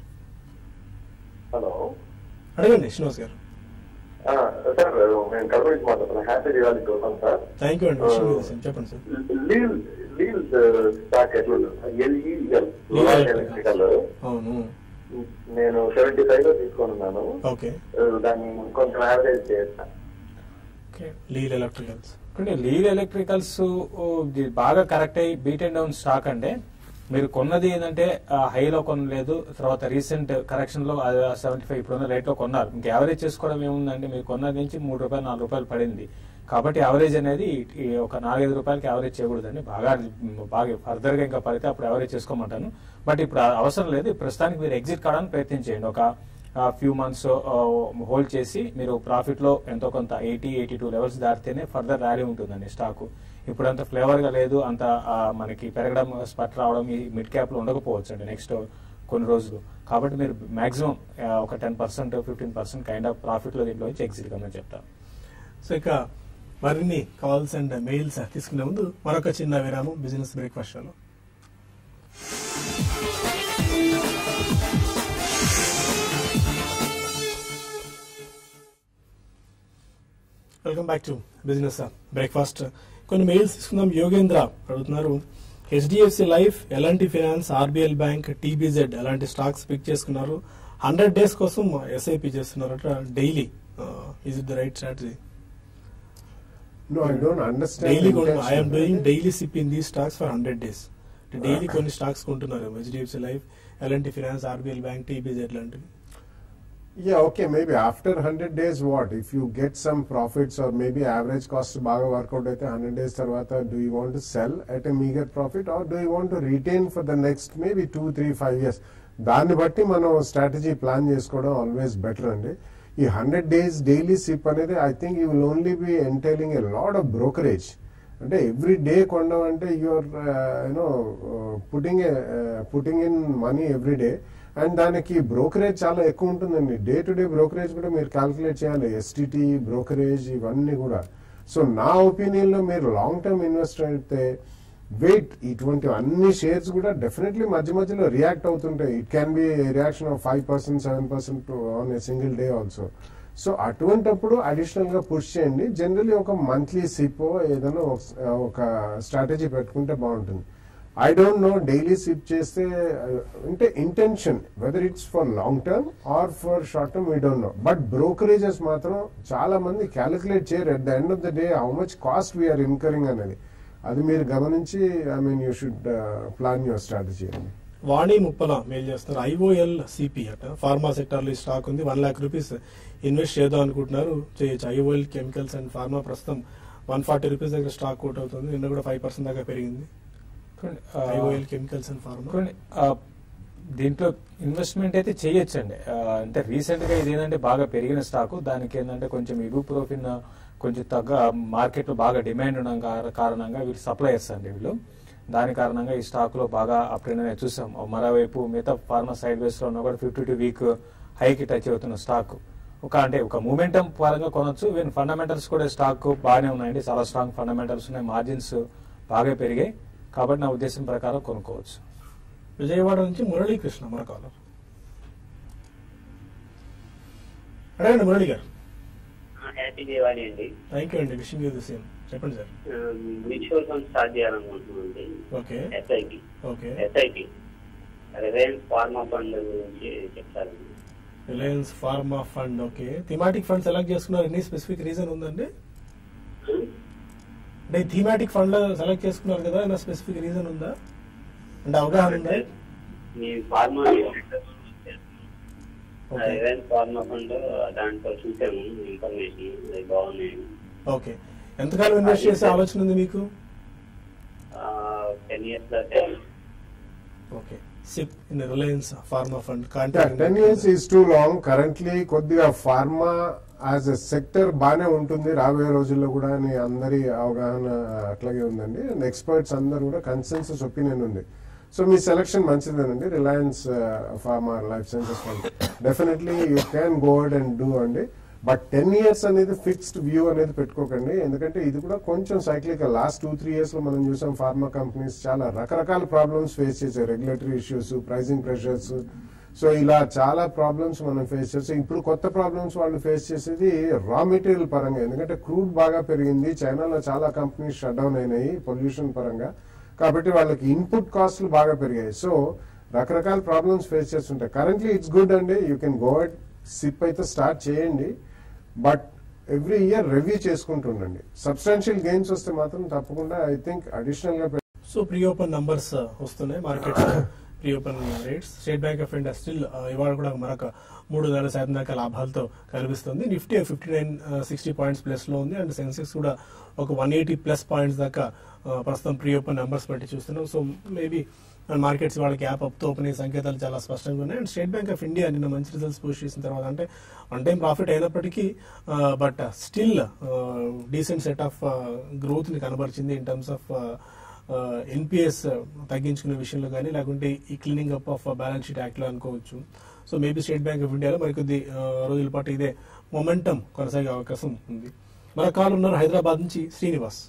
హలో అడగండి శ్రీనివాస్ గారు ఆ, సార్ నేను కలవరించి మాట్లాడుతున్నాను హ్యాపీ దివాళీ కోసం సార్ థ్యాంక్ యూ అండి విషయం మీద సార్. చెప్పండి సార్ లీవ్ లీవ్ స్టాక్ ఎట్లుంది ఎల్ఈఎల్ Lee ఎలక్ట్రికల్ అవును నేను సెవెంటీ ఫైవ్ లో తీసుకొని ఉన్నాను ఓకే దాన్ని కొంచెం యావరేజ్ చేస్తాను లీల్ ఎలక్ట్రికల్స్ అంటే లీడ్ ఎలక్ట్రికల్స్ బాగా కరెక్ట్ అయ్యి బీట్ అండ్ డౌన్ స్టాక్ అంటే మీరు కొన్నది ఏంటంటే హైలో కొనలేదు తర్వాత రీసెంట్ కరెక్షన్ లో సెవెంటీ ఫైవ్ ఇప్పుడున్న రేట్ లో కొన్నారు ఇంకా యావరేజ్ చేసుకోవడం ఏముందంటే మీరు కొన్నది నుంచి మూడు రూపాయలు నాలుగు రూపాయలు పడింది కాబట్టి యావరేజ్ అనేది ఈ ఒక నాలుగైదు రూపాయలకి యావరేజ్ చేయకూడదండి బాగా బాగా ఫర్దర్ గా ఇంకా పడితే అప్పుడు యావరేజ్ చేసుకోమంటాను బట్ ఇప్పుడు ఆ అవసరం లేదు ప్రస్తుతానికి మీరు ఎగ్జిట్ కావడానికి ప్రయత్నం చేయండి ఒక ఫ్యూ మంత్స్ హోల్డ్ చేసి మీరు ప్రాఫిట్ లో ఎంతో కొంత ఎయిటీ ఎయిటీ టూ లెవెల్స్ దాటితేనే ఫర్దర్ ర్యాలీ ఉంటుందండి స్టాక్ ఇప్పుడు అంత ఫ్లేవర్ గా లేదు అంత ఆ, మనకి పెరగడం స్పట్ రావడం ఈ మిడ్ క్యాప్ లో ఉండకపోవచ్చు అండి నెక్స్ట్ కొన్ని రోజులు కాబట్టి మీరు మాక్సిమం ఒక ten percent fifteen percent kind of profit లో దీంట్లో నుంచి ఎగ్జిట్ కమ్మని చెప్తాను సో ఇక మరిన్ని కాల్స్ అండ్ మెయిల్స్ తీసుకునే ముందు మరొక చిన్న విరామం బిజినెస్ బ్రేక్ఫాస్ట్ షోలో welcome back to business breakfast కొన్ని మెయిల్స్ తీసుకుందాం యోగేంద్ర అడుగుతున్నారు హెచ్డిఎఫ్సి లైఫ్ ఎలాంటి ఫైనాన్స్ ఆర్బిఎల్ బ్యాంక్ టీబీజెడ్ అలాంటి స్టాక్స్ పిక్ చేసుకున్నారు హండ్రెడ్ డేస్ కోసం ఎస్ఐపి చేస్తున్నారట daily is it the right strategy no I don't understand daily I'm doing daily SIP in the stocks for hundred days daily కొన్ని stocks కొంటున్నారు HDFC life ఎలాంటి finance RBL bank TBZ లాంటివి Yeah, okay, maybe after 100 days, what? If you get some profits or maybe average cost baga workout అయితే 100 days తర్వాత do you want to sell at a meager profit or do you want to retain for the next maybe 2, 3, 5 years? దాన్ని బట్టి మనం strategy plan చేసుకోవడం always better అండి ఈ hundred days daily SIP అనేది I think you will only be entailing a lot of brokerage అంటే every day కొనడం అంటే you're you know putting putting in money every day and దానికి బ్రోకరేజ్ చాలా ఎక్కువ ఉంటుందండి డే టు డే బ్రోకరేజ్ కూడా మీరు క్యాల్కులేట్ చేయాలి ఎస్టిటి బ్రోకరేజ్ ఇవన్నీ కూడా సో నా ఒపీనియన్ లో మీరు లాంగ్ టర్మ్ ఇన్వెస్టర్ అయితే వెయిట్ ఇటువంటి అన్ని షేర్స్ కూడా డెఫినెట్లీ మధ్య మధ్యలో రియాక్ట్ అవుతుంటాయి it can be reaction of five percent seven percent on a single day also so అటువంటప్పుడు అడిషనల్ గా పుష్ చేయండి జనరలీ ఒక మంత్లీ సిప్ ఏదైనా ఒక- ఒక స్ట్రాటజీ పెట్టుకుంటే బాగుంటుంది I don't know daily SIP చేస్తే uh, అంటే intention whether it's for long term or for short term we don't know but brokerages మాత్రం చాలా మంది క్యాలిక్యులేట్ చేయరు at the end of the day how much cost we're incurring అనేది అది మీరు గమనించి I mean you should plan your strategy అండి Vani Muppala mail చేస్తున్నారు ఐఓఎల్ సిపి అట ఫార్మా సెక్టర్ లో ఈ స్టాక్ ఉంది వన్ లాక్ రూపీస్ ఇన్వెస్ట్ చేద్దాం అనుకుంటున్నారు చేయొచ్చు ఐఓఎల్ కెమికల్స్ అండ్ ఫార్మా ప్రస్తుతం వన్ ఫార్టీ రూపీస్ దగ్గర స్టాక్ అవుట్ అవుతుంది నిన్న కూడా ఫైవ్ పర్సెంట్ దాకా పెరిగింది చూడండి, ఆ, ఐఓఎల్ కెమికల్స్ అండ్ ఫార్మా చూడండి, ఆ, దీంట్లో ఇన్వెస్ట్మెంట్ అయితే చేయొచ్చండి ఆ, అంటే రీసెంట్ గా ఇది ఏంటంటే బాగా పెరిగిన స్టాక్ దానికి ఏంటంటే కొంచెం ఇబుప్రోఫిన్ కొంచెం తగ్గ మార్కెట్ లో బాగా డిమాండ్ ఉన్న కార- కారణంగా వీళ్ళు సప్లయర్స్ అండి వీళ్ళు దాని కారణంగా ఈ స్టాక్ లో బాగా అప్పుడైనా చూసాం మరోవైపు మిగతా ఫార్మా సైడ్ వేస్ లో ఉన్న కూడా ఫిఫ్టీ టూ వీక్ హైకి టచ్ అవుతున్న స్టాక్ ఒక అంటే ఒక మూమెంటం పరంగా కొనొచ్చు ఈవెన్ ఫండమెంటల్స్ కూడా స్టాక్ బాగానే ఉన్నాయండి చాలా స్ట్రాంగ్ ఫండమెంటల్స్ ఉన్నాయి మార్జిన్స్ బాగా పెరిగాయి కాబట్టి నా ఉద్దేశం ప్రకారం కొనుక్కోవచ్చు విజయవాడ నుంచి మురళీకృష్ణ మన కాలర్ అడగండి మురళి గారు హ్యాపీ దివాళీ అండి థ్యాంక్ యూ అండి విషింగ్ యూ ది సేమ్ చెప్పండి సార్ మ్యూచువల్ ఫండ్ స్టార్ట్ చేయాలనుకుంటున్నామండి okay SIP okay SIP Reliance pharma fund గురించి చెప్తారండి Reliance pharma fund okay thematic fund select చేసుకున్నారు ఎనీ స్పెసిఫిక్ రీజన్ ఉందండి అంటే థీమాటిక్ ఫండ్ సెలెక్ట్ చేసుకున్నారు కదా ఏమైనా స్పెసిఫిక్ రీజన్ ఉందా అంటే అవగాహన ఉందా మీ pharma okay Reliance pharma fund దాంట్లో చూసాము ఇన్ఫర్మేషన్ అది బాగున్నాయి ఓకే ఎంతకాలం ఇన్వెస్ట్ చేసే ఆలోచన ఉంది మీకు టెన్ ఇయర్స్ దాకా okay SIP in Reliance pharma fund ten years is too long currently కొద్దిగా ఫార్మా యాజ్ ఎ సెక్టర్ బాగానే ఉంటుంది రాబోయే రోజుల్లో కూడా అని అందరి అవగాహన అట్లాగే ఉందండి అండ్ ఎక్స్పర్ట్స్ అందరు కూడా కన్సెన్సస్ ఒపీనియన్ ఉంది సో మీ సెలక్షన్ మంచిదేనండి Reliance pharma life sciences fund definitely you can go and do అండి బట్ టెన్ ఇయర్స్ అనేది ఫిక్స్డ్ వ్యూ అనేది పెట్టుకోకండి ఎందుకంటే ఇది కూడా కొంచెం cyclical last two three years లో మనం చూసాం ఫార్మా కంపెనీస్ చాలా రకరకాల ప్రాబ్లమ్స్ ఫేస్ చేశారు regulatory issues pricing pressures so ఇలా చాలా ప్రాబ్లమ్స్ మనం ఫేస్ చేస్తాం ఇప్పుడు కొత్త ప్రాబ్లమ్స్ వాళ్ళు ఫేస్ చేసేది రా మెటీరియల్ పరంగా ఎందుకంటే క్రూడ్ బాగా పెరిగింది చైనాలో చాలా కంపెనీస్ షట్ డౌన్ అయినాయి పొల్యూషన్ పరంగా కాబట్టి వాళ్ళకి ఇన్పుట్ కాస్ట్లు బాగా పెరిగాయి సో రకరకాల ప్రాబ్లమ్స్ ఫేస్ చేస్తుంటాయి కరెంట్లీ ఇట్స్ గుడ్ అండి you can go at SIP అయితే స్టార్ట్ చేయండి బట్ ఎవ్రీ ఇయర్ రివ్యూ చేసుకుంటుండండి సబ్స్టాన్షియల్ గెయిన్స్ వస్తే మాత్రం తప్పకుండా ఐ థింక్ అడిషనల్ గా సో ప్రీ ఓపెన్ నంబర్స్ వస్తున్నాయి market pre open rates State Bank of India still ఇవాళ కూడా మరొక మూడు వేల శాతం దాకా లాభాలతో కనిపిస్తుంది Nifty fifty nine sixty points plus లో ఉంది అండ్ సెన్సెక్స్ కూడా ఒక వన్ ఎయిటీ ప్లస్ పాయింట్స్ దాకా ఆ, ప్రస్తుతం ప్రీ ఓపెన్ నెంబర్స్ బట్టి చూస్తున్నాం సో మేబీ మార్కెట్స్ వాళ్ళకి యాప్ అప్ తో ఓపెన్ అయ్యే సంకేతాలు చాలా స్పష్టంగా ఉన్నాయి and State Bank of India నిన్న మంచి రిజల్ట్స్ పోస్ట్ చేసిన తర్వాత అంటే వన్ టైం ప్రాఫిట్ అయినప్పటికీ but still decent set of growth ని కనబరిచింది ఇన్ టర్మ్స్ ఆఫ్ ఎన్పిఎస్ తగ్గించుకునే విషయంలో కానీ లేకుంటే ఈ cleaning up of balance sheet act లో అనుకోవచ్చు so maybe State Bank of ఇండియాలో మరికొద్ది ఆ, రోజుల పాటు ఇదే మొమెంటం కొనసాగే అవకాశం ఉంది మన కాల్ ఉన్నారు హైదరాబాద్ నుంచి శ్రీనివాస్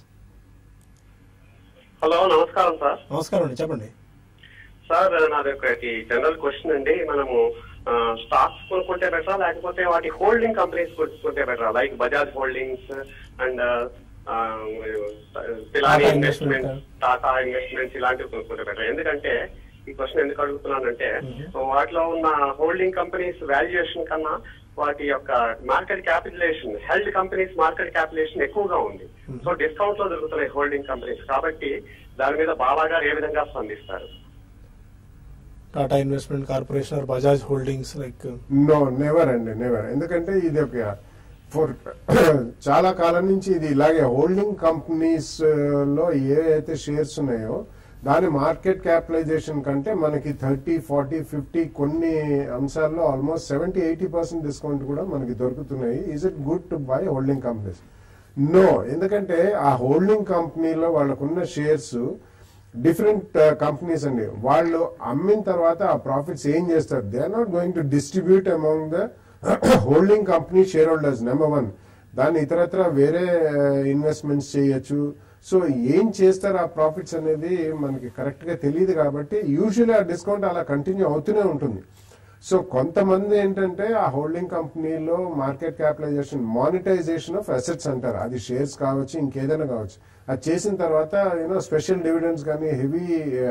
హలో నమస్కారం సార్ నమస్కారం అండి చెప్పండి సార్ నాది ఒకటి జనరల్ క్వశ్చన్ అండి మనము స్టాక్స్ కొనుక్కుంటే బెటరా లేకపోతే వాటి హోల్డింగ్ కంపెనీస్ కొనుక్కుంటే బెటరా like Bajaj holdings and Pilani Tata investment Investment. Tata investments ఇలాంటివి కొనుక్కుంటే బెటర్ ఎందుకంటే ఈ క్వశ్చన్ ఎందుకు అడుగుతున్నానంటే Mhm. సో వాటిలో ఉన్న హోల్డింగ్ కంపెనీస్ వాల్యుయేషన్ కన్నా వాటి యొక్క market capitalisation held companies market capitalisation ఎక్కువగా ఉంది Mhm. సో డిస్కౌంట్ లో దొరుకుతున్నాయి హోల్డింగ్ కంపెనీస్ కాబట్టి దాని మీద బాబా గారు ఏ విధంగా స్పందిస్తారు Tata investment corporation or Bajaj holdings like no never అండి నెవర్ ఎందుకంటే ఇది ఒక ఫర్ చాలా కాలం నుంచి ఇది ఇలాగే హోల్డింగ్ కంపెనీస్ లో ఏ అయితే షేర్స్ ఉన్నాయో దాని మార్కెట్ క్యాపిటలైజేషన్ కంటే మనకి థర్టీ ఫార్టీ ఫిఫ్టీ కొన్ని అంశాల్లో almost seventy eighty percent discount కూడా మనకి దొరుకుతున్నాయి is it good to buy holding companies no ఎందుకంటే ఆ హోల్డింగ్ కంపెనీలో వాళ్ళకున్న షేర్స్ డిఫరెంట్ కంపెనీస్ అండి వాళ్ళు అమ్మిన తర్వాత ఆ ప్రాఫిట్స్ ఏం చేస్తారు they are not going to distribute among the holding company share holders number one దాన్ని ఇతరత్ర వేరే ఇన్వెస్ట్మెంట్స్ చేయొచ్చు సో ఏం చేస్తారు ఆ ప్రాఫిట్స్ అనేది మనకి కరెక్ట్ గా తెలియదు కాబట్టి యూజువల్లీ ఆ డిస్కౌంట్ అలా కంటిన్యూ అవుతూనే ఉంటుంది సో కొంతమంది ఏంటంటే ఆ హోల్డింగ్ కంపెనీలో market capitalisation monetisation of assets అంటారు అది షేర్స్ కావచ్చు ఇంకేదైనా కావచ్చు అది చేసిన తర్వాత యూనో స్పెషల్ డివిడెండ్స్ కానీ heavy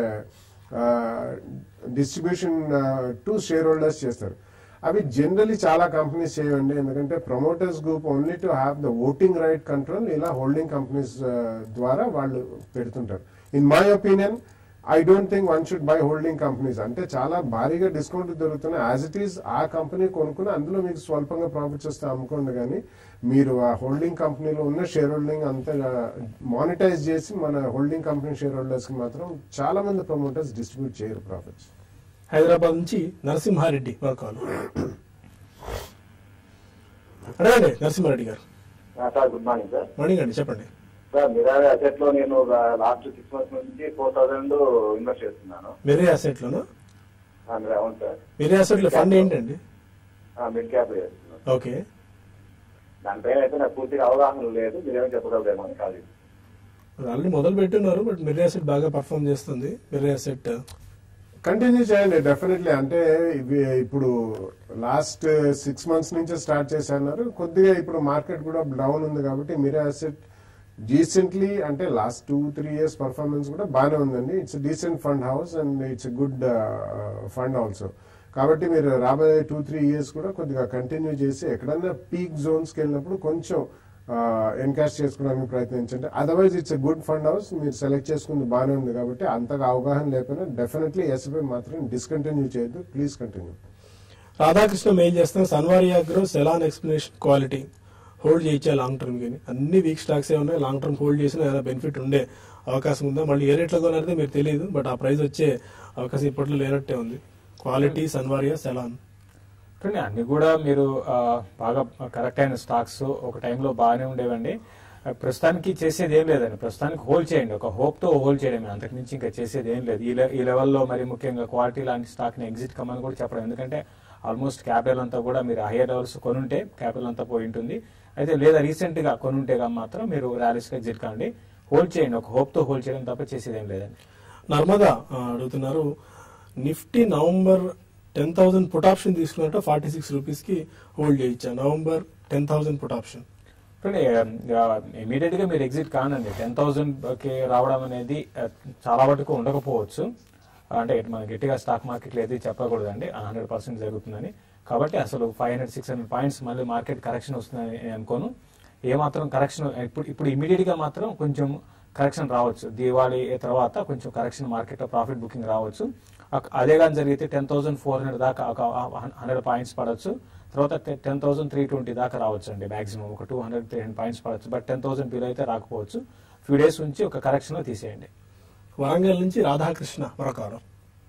distribution to share holders చేస్తారు అవి జనరలీ చాలా కంపెనీస్ చేయండి ఎందుకంటే promoters group only to have the voting right control ఇలా హోల్డింగ్ కంపెనీస్ ద్వారా వాళ్ళు పెడుతుంటారు in my opinion I don't think one should buy holding companies అంటే చాలా భారీగా డిస్కౌంట్ దొరుకుతున్నాయి యాజ్ ఇట్ ఈస్ ఆ కంపెనీ కొనుక్కుని అందులో మీకు స్వల్పంగా ప్రాఫిట్స్ వస్తే అమ్ముకోండి కానీ మీరు ఆ హోల్డింగ్ కంపెనీలో ఉన్న షేర్ హోల్డింగ్ అంతా మానిటైజ్ చేసి మన హోల్డింగ్ కంపెనీ షేర్ హోల్డర్స్ కి మాత్రం చాలా మంది ప్రమోటర్స్ డిస్ట్రిబ్యూట్ చేయరు ప్రాఫిట్స్ హైదరాబాద్ నుంచి నరసింహారెడ్డి మరొక కాల్ అడగండి Narasimha Reddy garu sir good morning sir morning అండి చెప్పండి సార్ మిరాజ్ అసెట్ లో నేను లాస్ట్ సిక్స్ మంత్స్ నుంచి ఫోర్ థౌసండ్ ఇన్వెస్ట్ చేస్తున్నాను మెరీ అసెట్ లోనా ఆ, మీరు అవును సార్ మెరీ అసెట్ లో ఫండ్ ఏంటండి మిడ్ క్యాప్ చేస్తున్నాను ఓకే దానిపైన అయితే నాకు పూర్తిగా అవగాహన లేదు మీరేమో చెప్పగలరేమో అని కాదు ఆల్రెడీ మొదలు పెట్టున్నారు బట్ మెరీ అసెట్ బాగా పర్ఫామ్ చేస్తుంది మెరీ అసెట్ కంటిన్యూ చేయండి డెఫినెట్లీ అంటే ఇవి ఇప్పుడు లాస్ట్ సిక్స్ మంత్స్ నుంచి స్టార్ట్ చేశారు కొద్దిగా ఇప్పుడు మార్కెట్ కూడా డౌన్ ఉంది కాబట్టి మీరే అసెట్ డీసెంట్లీ అంటే last two three years performance కూడా బాగానే ఉందండి it's decent fund house and it's good fund also కాబట్టి మీరు రాబోయే టూ త్రీ ఇయర్స్ కూడా కొద్దిగా కంటిన్యూ చేసి ఎక్కడన్నా పీక్ జోన్స్కి వెళ్ళినప్పుడు కొంచెం ఎన్కాష్ చేసుకోవడానికి ప్రయత్నించండి otherwise it's a good fund house మీరు సెలెక్ట్ చేసుకుంది బాగానే ఉంది కాబట్టి అంతగా అవగాహన లేకపోయినా డెఫినెట్లీ ఎస్ఎఫ్ఐ మాత్రం డిస్కంటిన్యూ చేయొద్దు ప్లీజ్ కంటిన్యూ రాధాకృష్ణ మెయిల్ చేస్తాం సన్వారి అగ్రో సెలాన్ ఎక్స్ప్లెనేషన్ క్వాలిటీ హోల్డ్ చేయొచ్చా లాంగ్ టర్మ్ కానీ అన్ని వీక్ స్టాక్స్ ఏ ఉన్నాయి లాంగ్ టర్మ్ హోల్డ్ చేసినా ఏదైనా బెనిఫిట్ ఉండే అవకాశం ఉందా మళ్ళీ ఏ రేట్లో కొనారంటే మీరు తెలియదు బట్ ఆ ప్రైస్ వచ్చే అవకాశం ఇప్పట్లో లేనట్టే ఉంది క్వాలిటీ సన్వారియా సెలాన్ చూడండి అన్ని కూడా మీరు ఆ, బాగా కరెక్ట్ అయిన స్టాక్స్ ఒక టైంలో బాగానే ఉండేవండి ఆ, ప్రస్తుతానికి చేసేది ఏం లేదండి ప్రస్తుతానికి హోల్డ్ చేయండి ఒక హోప్ తో హోల్డ్ చేయడమే అంతకు మించి ఇంకా చేసేది ఏం లేదు ఈ లె- ఈ లెవెల్లో మరి ముఖ్యంగా క్వాలిటీ లాంటి స్టాక్ ని ఎగ్జిట్ కమ్మని కూడా చెప్పడం ఎందుకంటే ఆల్మోస్ట్ క్యాపిటల్ అంతా కూడా మీరు హైయర్ లెవెల్స్ కొనుంటే క్యాపిటల్ అంతా పోయి ఉంటుంది అయితే లేదా రీసెంట్ గా కొనుంటే గా మాత్రం మీరు ర్యాలీస్ గా ఎగ్జిట్ కాండి హోల్డ్ చేయండి ఒక హోప్ తో హోల్డ్ చేయడం తప్ప చేసేది ఏం లేదండి నర్మదా ఆ, అడుగుతున్నారు Nifty November ten thousand put option తీసుకున్నట్టు ఫార్టీ సిక్స్ రూపీస్ కి హోల్డ్ చేయొచ్చా November ten thousand put option చూడండి ఇమీడియట్ గా మీరు ఎగ్జిట్ కానండి టెన్ థౌసండ్ కి రావడం అనేది ఆ, చాలా వరకు ఉండకపోవచ్చు అంటే మన గట్టిగా స్టాక్ మార్కెట్ లో ఏది చెప్పకూడదండి హండ్రెడ్ పర్సెంట్ జరుగుతుందని కాబట్టి అసలు five hundred six hundred points మళ్ళీ మార్కెట్ కరెక్షన్ వస్తుందని నేను అనుకోను ఏ మాత్రం కరెక్షన్ ఇప్పుడు ఇప్పుడు ఇమీడియట్ గా మాత్రం కొంచెం కరెక్షన్ రావచ్చు దీవాళీ తర్వాత కొంచెం కరెక్షన్ మార్కెట్ లో ప్రాఫిట్ బుకింగ్ రావచ్చు అక్- అదే కానీ జరిగితే టెన్ థౌసండ్ ఫోర్ హండ్రెడ్ దాకా ఒక హండ్రెడ్ పాయింట్స్ పడవచ్చు తర్వాత టెన్ థౌసండ్ త్రీ ట్వంటీ దాకా రావచ్చు అండి మాక్సిమం ఒక two hundred three hundred points పడవచ్చు బట్ టెన్ థౌసండ్ బిలో అయితే రాకపోవచ్చు ఫ్యూ డేస్ నుంచి ఒక కరెక్షన్ లో తీసేయండి వరంగల్ నుంచి రాధాకృష్ణ మరొక ఆర్డర్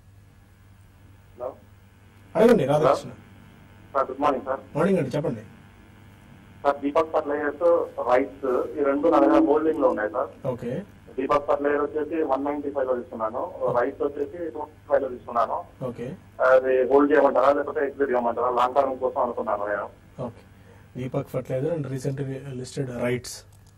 హలో అడగండి Radhakrishna sir good morning sir morning అండి చెప్పండి సార్ దీపక్ ఫర్టిలైజర్స్ రైస్ ఈ రెండు నా దగ్గర హోల్డింగ్ లో ఉన్నాయి సార్ ఓకే దీపక్ ఫర్టిలైజర్ వచ్చేసి వన్ నైన్టీ ఫైవ్ లో తీసుకున్నాను రైస్ వచ్చేసి టూ ఫైవ్ లో తీసుకున్నాను ఓకే అది హోల్డ్ చేయమంటారా లేకపోతే ఎగ్జిట్ చేయమంటారా లాంగ్ టర్మ్ కోసం అనుకున్నాను నేను okay Deepak fertiliser and recent listed RITES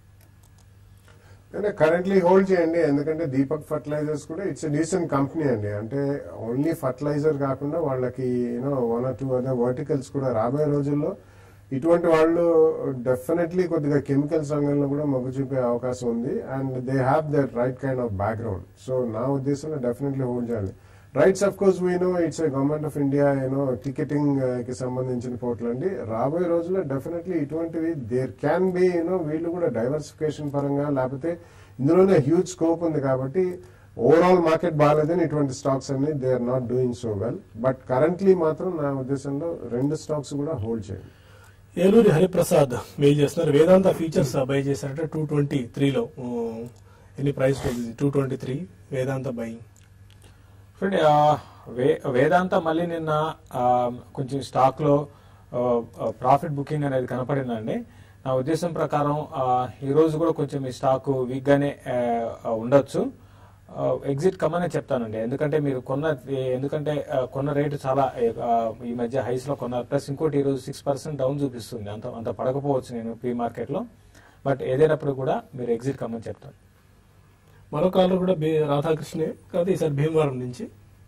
అంటే కరెంట్లీ హోల్డ్ చేయండి ఎందుకంటే దీపక్ ఫర్టిలైజర్స్ కూడా ఇట్స్ డీసెంట్ కంపెనీ అండి అంటే ఓన్లీ ఫర్టిలైజర్ కాకుండా వాళ్ళకి you know one or two other verticals కూడా రాబోయే రోజుల్లో ఇటువంటి వాళ్ళు డెఫినెట్లీ కొద్దిగా కెమికల్స్ రంగంలో కూడా మొగ్గు చూపే అవకాశం ఉంది and they have that right kind of background so నా ఉద్దేశంలో డెఫినెట్లీ హోల్డ్ చేయాలి RITES of course we know it's government of India you know ticketing కి సంబంధించిన పోర్టల్ అండి రాబోయే రోజుల్లో డెఫినెట్లీ ఇటువంటివి దేర్ క్యాన్ బి యూనో వీళ్ళు కూడా డైవర్సిఫికేషన్ పరంగా లేకపోతే ఇందులోనే హ్యూజ్ స్కోప్ ఉంది కాబట్టి ఓవరాల్ మార్కెట్ బాగాలేదని ఇటువంటి స్టాక్స్ అన్ని they are not doing so well but currently మాత్రం నా ఉద్దేశంలో రెండు స్టాక్స్ కూడా హోల్డ్ చేయండి ఏలూరి హరిప్రసాద్ మెయిల్ చేస్తున్నారు వేదాంత ఫీచర్స్ బై చేశారంటే టూ ట్వంటీ త్రీలో ఎన్ని price two twenty three Vedanta buying చూడండి ఆ, వే వేదాంత మళ్ళీ నిన్న ఆ, కొంచెం స్టాక్ లో ప్రాఫిట్ బుకింగ్ అనేది కనపడిందండి నా ఉద్దేశం ప్రకారం ఆ, ఈ రోజు కూడా కొంచెం ఈ స్టాక్ వీక్ గానే ఆ, ఉండొచ్చు ఎగ్జిట్ కమ్మనే చెప్తానండి ఎందుకంటే మీరు కొన్న ఎందుకంటే ఆ, కొన్న రేటు చాలా ఆ, ఈ మధ్య హైస్ లో కొన్నారు ప్లస్ ఇంకోటి ఈ రోజు సిక్స్ పర్సెంట్ డౌన్ చూపిస్తుంది అంత అంత పడకపోవచ్చు నేను ప్రీ మార్కెట్ లో బట్ ఏదైనప్పుడు కూడా మీరు ఎగ్జిట్ కమ్మని చెప్తాను మరో కాలర్ కూడా బి- రాధాకృష్ణే కాదు ఈసారి భీమవరం నుంచి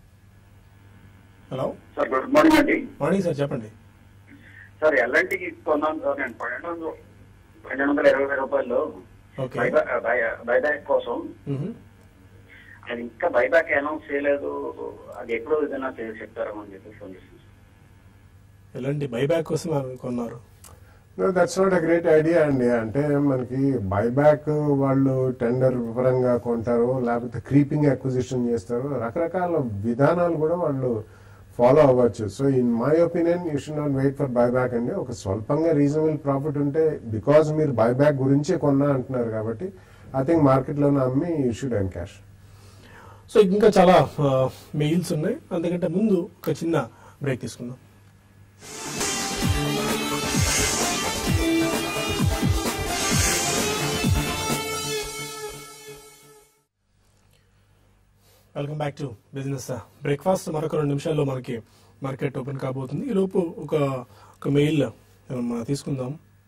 హలో సార్ గుడ్ మార్నింగ్ అండి మార్నింగ్ సార్ చెప్పండి సార్ ఎల్ఎన్టీకి కొన్నాను సార్ నేను పన్నెండు వందలు పన్నెండు వందల ఇరవై రూపాయలు ఓకే బైబా- బై- బైబ్యాక్ కోసం మ్మ్. అది ఇంకా బైబ్యాక్ అనౌన్స్ చేయలేదు అది ఎప్పుడో ఏదైనా చెప్తారేమో అని చెప్పి ఫోన్ చేసింది ఎలాంటి బైబ్యాక్ కోసం కొన్నారు that's not a great idea అండి అంటే మనకి బైబ్యాక్ వాళ్ళు టెండర్ పరంగా కొంటారు లేకపోతే క్రీపింగ్ అక్విజిషన్ చేస్తారు రకరకాల విధానాలు కూడా వాళ్ళు ఫాలో అవ్వచ్చు so in my opinion you should not wait for buyback అండి ఒక స్వల్పంగా రీజనబుల్ ప్రాఫిట్ ఉంటే బికాజ్ మీరు బైబ్యాక్ గురించే కొన్నా అంటున్నారు కాబట్టి ఐ థింక్ మార్కెట్లోనే అమ్మి you should encash so ఇంకా చాలా మెయిల్స్ ఉన్నాయి అందుకంటే ముందు ఒక చిన్న బ్రేక్ తీసుకుందాం welcome back to business breakfast మరొక రెండు నిమిషాల్లో మనకి మార్కెట్ ఓపెన్ కాబోతుంది ఈ లోపు ఒక ఒక మెయిల్ మనం తీసుకుందాం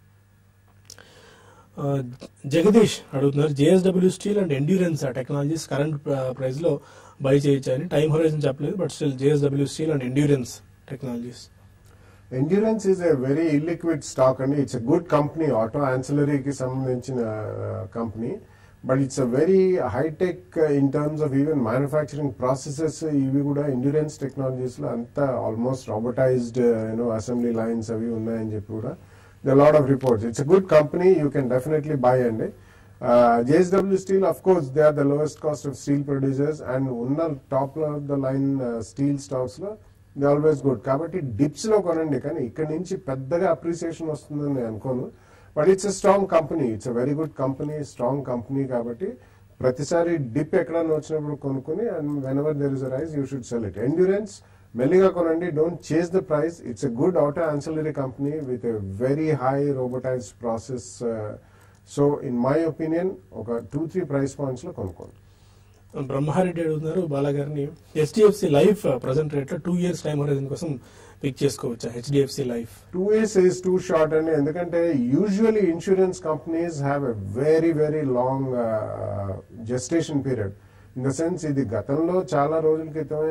ఆ, జగదీష్ అడుగుతున్నారు JSW Steel and Endurance Technologies current price లో బై చేయొచ్చు అని టైం హొరైజన్ చెప్పలేదు but still JSW Steel and Endurance Technologies Endurance is a very illiquid stock అండి it's a good company auto ఆన్సిలరీకి సంబంధించిన company but it's a very high tech in terms of even manufacturing processes ఇవి కూడా Endurance Technologies లో అంతా almost robotized you know assembly lines అవి ఉన్నాయని చెప్పి కూడా the lot of reports it's a good company you can definitely buy అండి JSW Steel of course they are the lowest cost of steel producers and ఉన్న top లో the line steel stocks లో they always good కాబట్టి dips లో కొనండి కానీ ఇక్కడ నుంచి పెద్దగా అప్రిసియేషన్ వస్తుందని నేను అనుకోను but it's a strong company it's a very good company strong company కాబట్టి ప్రతిసారి డిప్ ఎక్కడైనా వచ్చినప్పుడు కొనుక్కుని and whenever there is a rise you should sell it Endurance మెల్లిగా కొనండి don't chase the price it's a good auto ancillary company with a very high robotized process so in my opinion ఒక two three price points లో కొనుక్కోండి బ్రహ్మారెడ్డి అడుగుతున్నారు బాలాగారిని HDFC Life present rate లో two years time horizon కోసం pick చేసుకోవచ్చా HDFC Life two years is too short అండి ఎందుకంటే usually insurance companies have a very very long gestation period in the sense ఇది గతంలో చాలా రోజుల క్రితమే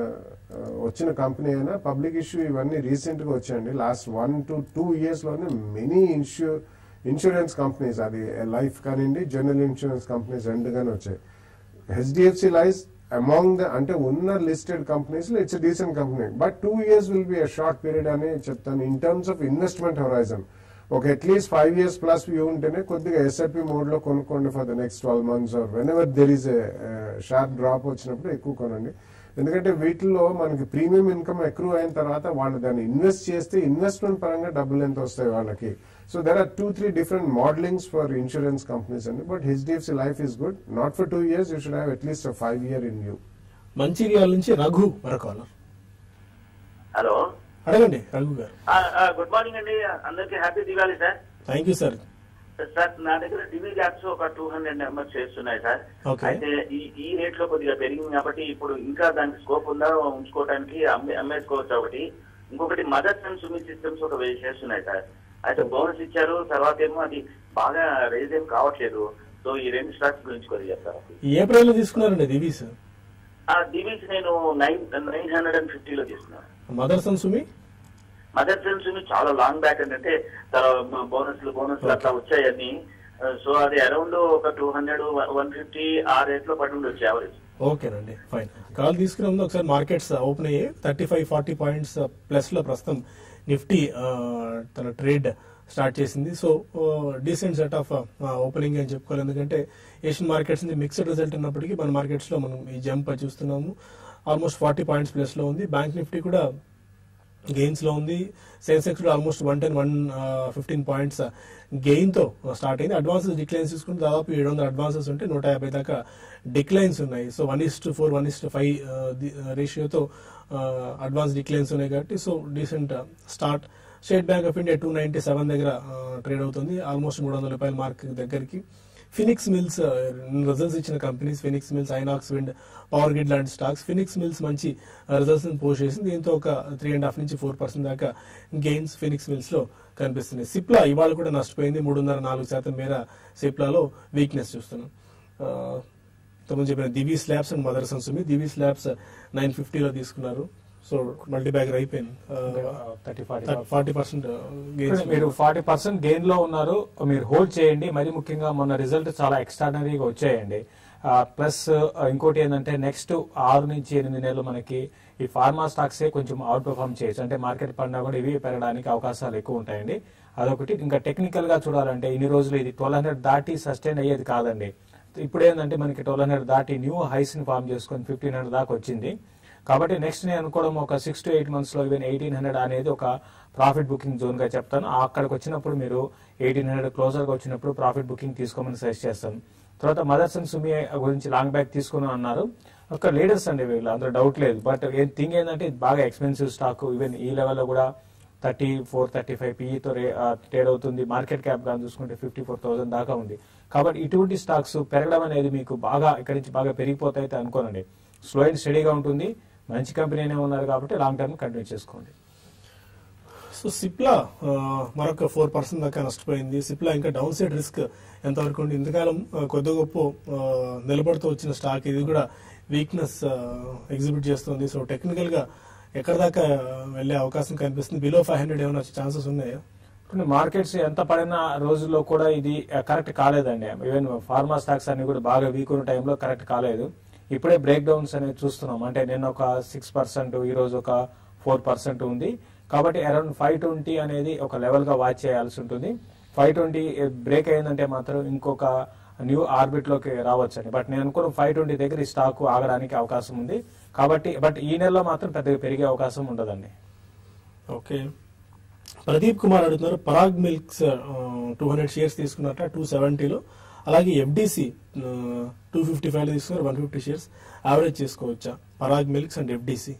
uh, వచ్చిన కంపెనీ అయినా పబ్లిక్ ఇష్యూ ఇవన్నీ రీసెంట్ గా వచ్చాయండి last one to two years లోనే మెనీ ఇన్సూ ఇన్సూరెన్స్ కంపెనీస్ అది లైఫ్ కానివ్వండి జనరల్ ఇన్సూరెన్స్ కంపెనీస్ రెండుగానే వచ్చాయి హెచ్డిఎఫ్సి లైఫ్ అమాంగ్ ద అంటే ఉన్న లిస్టెడ్ కంపెనీస్ లో it's decent company but two years will be a short period అని చెప్తాను in terms of investment horizon ఒక at least five years plus view ఉంటేనే కొద్దిగా ఎస్ఐపి మోడ్ లో కొనుక్కోండి for the next twelve months or whenever there is a sharp drop వచ్చినప్పుడు ఎక్కువ కొనండి ఎందుకంటే వీటిల్లో మనకి ప్రీమియం ఇన్కమ్ ఎక్కువ అయిన తర్వాత వాళ్ళు దాన్ని ఇన్వెస్ట్ చేస్తే ఇన్వెస్ట్మెంట్ పరంగా డబ్బులు ఎంత వస్తాయి వాళ్ళకి so there are two three different modellings for insurance companies అండి but HDFC Life is good not for two years you should have at least five year in view Mancherial నుంచి రఘు మరొకాలర్ హలో అడగండి రఘు గారు గుడ్ మార్నింగ్ అండి అందరికి happy Diwali sir thank you sir sir నా దగ్గర Divi's Labs ఒక two hundred numbers చేస్తున్నాయి సార్ Okay. అయితే ఈ ఈ రేట్ లో కొద్దిగా పెరిగింది కాబట్టి ఇప్పుడు ఇంకా దానికి స్కోప్ ఉందా ఉంచుకోవడానికి అమ్మే అమ్మేసుకోవచ్చు ఒకటి ఇంకొకటి మదర్స్ అండ్ సుమి సిస్టమ్స్ ఒక వెయ్యి షేర్స్ ఉన్నాయి సార్ అయితే బోనస్ ఇచ్చారు తర్వాత ఏమో అది బాగా రేజ్ ఏం కావట్లేదు సో ఈ రెండు స్టాక్స్ గురించి కొద్దిగా చెప్తారు ఏ ప్రైస్ లో తీసుకున్నారండి దివీస్ ఆ డివిస్ నేను నైన్ నైన్ హండ్రెడ్ అండ్ ఫిఫ్టీలో తీసుకున్నాను Motherson Sumi Motherson చాలా లాంగ్ బ్యాక్ అంటే బోనస్లు బోనస్లు అట్లా వచ్చాయని సో అది అరౌండ్ ఒక టూ హండ్రెడ్ వన్ ఫిఫ్టీ ఆ రేట్ లో పడి ఉండొచ్చు యావరేజ్ ఓకేనండి ఫైన్ కాల్ తీసుకునే ముందు ఒకసారి మార్కెట్స్ ఓపెన్ అయ్యాయి thirty five forty points plus లో ప్రస్తుతం నిఫ్టీ ఆ, తన ట్రేడ్ స్టార్ట్ చేసింది so decent set of opening అని చెప్పుకోవాలి ఎందుకంటే ఏషియన్ మార్కెట్స్ నుంచి మిక్స్డ్ రిజల్ట్ ఉన్నప్పటికీ మన మార్కెట్స్ లో మనం ఈ జంప్ చూస్తున్నాము ఆల్మోస్ట్ ఫార్టీ పాయింట్స్ ప్లస్ లో ఉంది బ్యాంక్ నిఫ్టీ కూడా గెయిన్స్ లో ఉంది సెన్సెక్స్ లో almost one ten one fifteen points gain తో స్టార్ట్ అయింది అడ్వాన్సెస్ డిక్లైన్స్ తీసుకుంటే దాదాపు ఏడు వందల అడ్వాన్సెస్ ఉంటే నూట యాభై దాకా డిక్లైన్స్ ఉన్నాయి so one is to four one is to five రేషియోతో అడ్వాన్స్ డిక్లైన్స్ ఉన్నాయి కాబట్టి so decent start State Bank of India two ninety seven దగ్గర ట్రేడ్ అవుతుంది ఆల్మోస్ట్ మూడు వందల రూపాయల మార్క్ దగ్గరికి ఫినిక్స్ మిల్స్ రిజల్ట్స్ ఇచ్చిన companies Phoenix Mills Inox Wind Power Grid లాంటి స్టాక్స్ ఫినిక్స్ మిల్స్ మంచి రిజల్ట్స్ పోస్ట్ చేసింది దీంతో ఒక త్రీ అండ్ హాఫ్ నుంచి ఫోర్ పర్సెంట్ దాకా గెయిన్స్ ఫినిక్స్ మిల్స్ లో కనిపిస్తున్నాయి సిప్లా ఇవాళ కూడా నష్టపోయింది మూడున్నర నాలుగు శాతం మేర సిప్లాలో వీక్నెస్ చూస్తున్నాం ఆ, ఇంతకుముందు చెప్పిన Divi's Labs and Motherson Sumi Divi's Labs nine ఫిఫ్టీలో తీసుకున్నారు సో మల్టీ బ్యాగర్ అయిపోయింది థర్టీ ఫార్టీ ఫార్టీ పర్సెంట్ మీరు ఫార్టీ పర్సెంట్ గెయిన్ లో ఉన్నారు మీరు హోల్డ్ చేయండి మరి ముఖ్యంగా మొన్న రిజల్ట్ చాలా ఎక్స్ట్రాడనరీగా వచ్చాయండి ప్లస్ ఇంకోటి ఏంటంటే నెక్స్ట్ ఆరు నుంచి ఎనిమిది నెలలు మనకి ఈ ఫార్మా స్టాక్సే కొంచెం అవుట్ పర్ఫార్మ్ చేయొచ్చు అంటే మార్కెట్ పడినా కూడా ఇవి పెరగడానికి అవకాశాలు ఎక్కువ ఉంటాయండి అదొకటి ఇంకా టెక్నికల్ గా చూడాలంటే ఇన్ని రోజులు ఇది ట్వెల్వ్ హండ్రెడ్ దాటి సస్టైన్ అయ్యేది కాదండి ఇప్పుడు ఏంటంటే మనకి ట్వెల్వ్ హండ్రెడ్ దాటి న్యూ హైస్ ని ఫామ్ చేసుకొని ఫిఫ్టీన్ హండ్రెడ్ దాకా వచ్చింది కాబట్టి నెక్స్ట్ నేను అనుకోవడం ఒక సిక్స్ టు ఎయిట్ మంత్స్ లో ఈవెన్ ఎయిటీన్ హండ్రెడ్ అనేది ఒక ప్రాఫిట్ బుకింగ్ జోన్ గా చెప్తాను అక్కడికి వచ్చినప్పుడు మీరు ఎయిటీన్ హండ్రెడ్ క్లోజర్ గా వచ్చినప్పుడు ప్రాఫిట్ బుకింగ్ తీసుకోమని సజెస్ట్ చేస్తాను తర్వాత మదర్స్ అండ్ సుమి గురించి లాంగ్ బ్యాక్ తీసుకుని అన్నారు ఒక లీడర్స్ అండి వీళ్ళు అందులో డౌట్ లేదు బట్ థింగ్ ఏంటంటే ఇది బాగా ఎక్స్పెన్సివ్ స్టాక్ ఈవెన్ ఈ లెవెల్లో కూడా థర్టీ ఫోర్ థర్టీ ఫైవ్ పీఈతో ట్రేడ్ అవుతుంది మార్కెట్ క్యాప్ గా చూసుకుంటే ఫిఫ్టీ ఫోర్ థౌసండ్ దాకా ఉంది కాబట్టి ఇటువంటి స్టాక్స్ పెరగడం అనేది మీకు బాగా ఇక్కడి నుంచి బాగా పెరిగిపోతాయి అయితే అనుకోనండి స్లో అండ్ స్టడీగా ఉంటుంది మంచి కంపెనీనే ఉన్నారు కాబట్టి లాంగ్ టర్మ్ కంటిన్యూ చేసుకోండి సో సిప్లా ఆ, మరొక ఫోర్ పర్సెంట్ దాకా నష్టపోయింది సిప్లా ఇంకా డౌన్ సైడ్ రిస్క్ ఎంతవరకు ఉంది ఇంతకాలం ఆ, కొద్ది గొప్ప ఆ, నిలబడుతూ వచ్చిన స్టాక్ ఇది కూడా వీక్నెస్ ఎగ్జిబిట్ చేస్తుంది సో టెక్నికల్ గా ఎక్కడ దాకా వెళ్లే అవకాశం కనిపిస్తుంది బిలో ఫైవ్ హండ్రెడ్ ఏమైనా వచ్చే ఛాన్సెస్ ఉన్నాయా ఇప్పుడు మార్కెట్స్ ఎంత పడిన రోజుల్లో కూడా ఇది కరెక్ట్ కాలేదండి ఈవెన్ ఫార్మా స్టాక్స్ అన్ని కూడా బాగా వీక్ ఉన్న టైంలో కరెక్ట్ కాలేదు ఇప్పుడే బ్రేక్ డౌన్స్ అనేది చూస్తున్నాం అంటే నిన్న ఒక సిక్స్ పర్సెంట్ ఈ రోజు ఒక ఫోర్ పర్సెంట్ ఉంది కాబట్టి అరౌండ్ ఫైవ్ ట్వంటీ అనేది ఒక లెవెల్ గా వాచ్ చేయాల్సి ఉంటుంది ఫైవ్ ట్వంటీ బ్రేక్ అయిందంటే మాత్రం ఇంకొక న్యూ ఆర్బిట్ లోకి రావచ్చండి బట్ నేను అనుకున్న ఫైవ్ ట్వంటీ దగ్గర ఈ స్టాక్ ఆగడానికి అవకాశం ఉంది కాబట్టి బట్ ఈ నెలలో మాత్రం పెద్దగా పెరిగే అవకాశం ఉండదండి ఓకే ప్రదీప్ కుమార్ అడుగుతున్నారు Parag milks two hundred shares తీసుకున్నట్ట టూ సెవెంటీలో అలాగే ఎఫ్డిసి టూ ఫిఫ్టీ ఫైవ్ తీసుకున్నారు వన్ ఫిఫ్టీ షేర్స్ యావరేజ్ చేసుకోవచ్చా Parag milks and FDC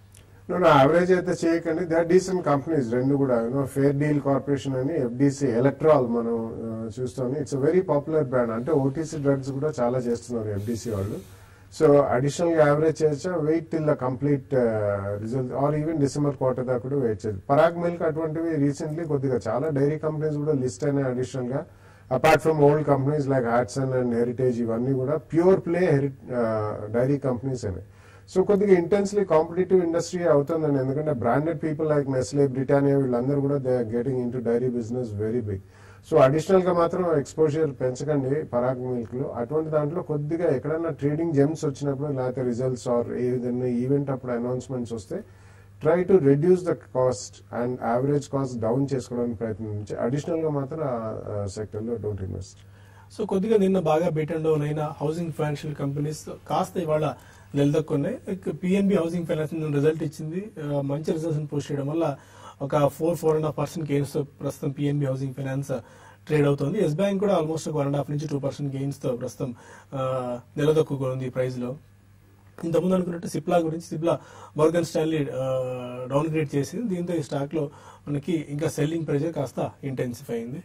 average అయితే చేయకండి దే ఆర్ డీసెంట్ కంపెనీస్ రెండు కూడా యూనో ఫేర్ డీల్ కార్పొరేషన్ అని ఎఫ్డిసి ఎలక్ట్రాల్ మనం ఆ, చూస్తాం ఇట్స్ వెరీ పాపులర్ బ్రాండ్ అంటే ఓటీసీ డ్రగ్స్ కూడా చాలా చేస్తున్నారు ఎఫ్డిసి వాళ్ళు సో అడిషనల్ గా యావరేజ్ చేయొచ్చా wait till the complete result or even December quarter దాకా కూడా వెయిట్ చేయొచ్చు పరాగ్ మిల్క్ అటువంటివి రీసెంట్లీ కొద్దిగా చాలా డైరీ కంపెనీస్ కూడా లిస్ట్ అయినాయి అడిషనల్ గా apart from old companies like Hatsun and Heritage ఇవన్నీ కూడా ప్యూర్ ప్లే డైరీ కంపెనీస్ అయినాయి సో కొద్దిగా ఇంటెన్స్లీ కాంపిటేటివ్ ఇండస్ట్రీ అవుతుందండి ఎందుకంటే branded people like Nestle Britannia వీళ్ళందరూ కూడా they getting into dairy business very big so additional గా మాత్రం ఎక్స్పోజర్ పెంచకండి పరాగ్ మిల్క్ లో అటువంటి దాంట్లో కొద్దిగా ఎక్కడైనా ట్రేడింగ్ జెమ్స్ వచ్చినప్పుడు లేకపోతే రిజల్ట్స్ ఆర్ ఏదైనా ఈవెంట్ అప్పుడు అనౌన్స్మెంట్స్ వస్తే try to reduce the cost and average cost down చేసుకోవడానికి ప్రయత్నించి అడిషనల్ గా మాత్రం ఆ సెక్టర్ లో డోంట్ ఇన్వెస్ట్ సో కొద్దిగా నిన్న బాగా బీట్ అండ్ డౌన్ అయిన హౌసింగ్ ఫైనాన్షియల్ కంపెనీస్ కాస్త ఇవాళ నిలదొక్కున్నాయి పిఎన్బి హౌసింగ్ ఫైనాన్స్ రిజల్ట్ ఇచ్చింది ఆ, మంచి రిజల్ట్స్ పోస్ట్ చేయడం వల్ల ఒక four four and half percent gains తో ప్రస్తుతం పిఎన్బి హౌసింగ్ ఫైనాన్స్ ట్రేడ్ అవుతోంది ఎస్ బ్యాంక్ కూడా ఆల్మోస్ట్ ఒక వన్ అండ్ హాఫ్ నుంచి టూ పర్సెంట్ గెయిన్స్ తో ప్రస్తుతం ఆ, నిలదొక్కుకుంది ఈ ప్రైస్ లో ఇంతకుముందు అనుకున్నట్టు సిప్లా గురించి Cipla Morgan Stanley downgrade చేసింది దీంతో ఈ స్టాక్ లో మనకి ఇంకా సెల్లింగ్ ప్రెజర్ కాస్త ఇంటెన్సిఫై అయింది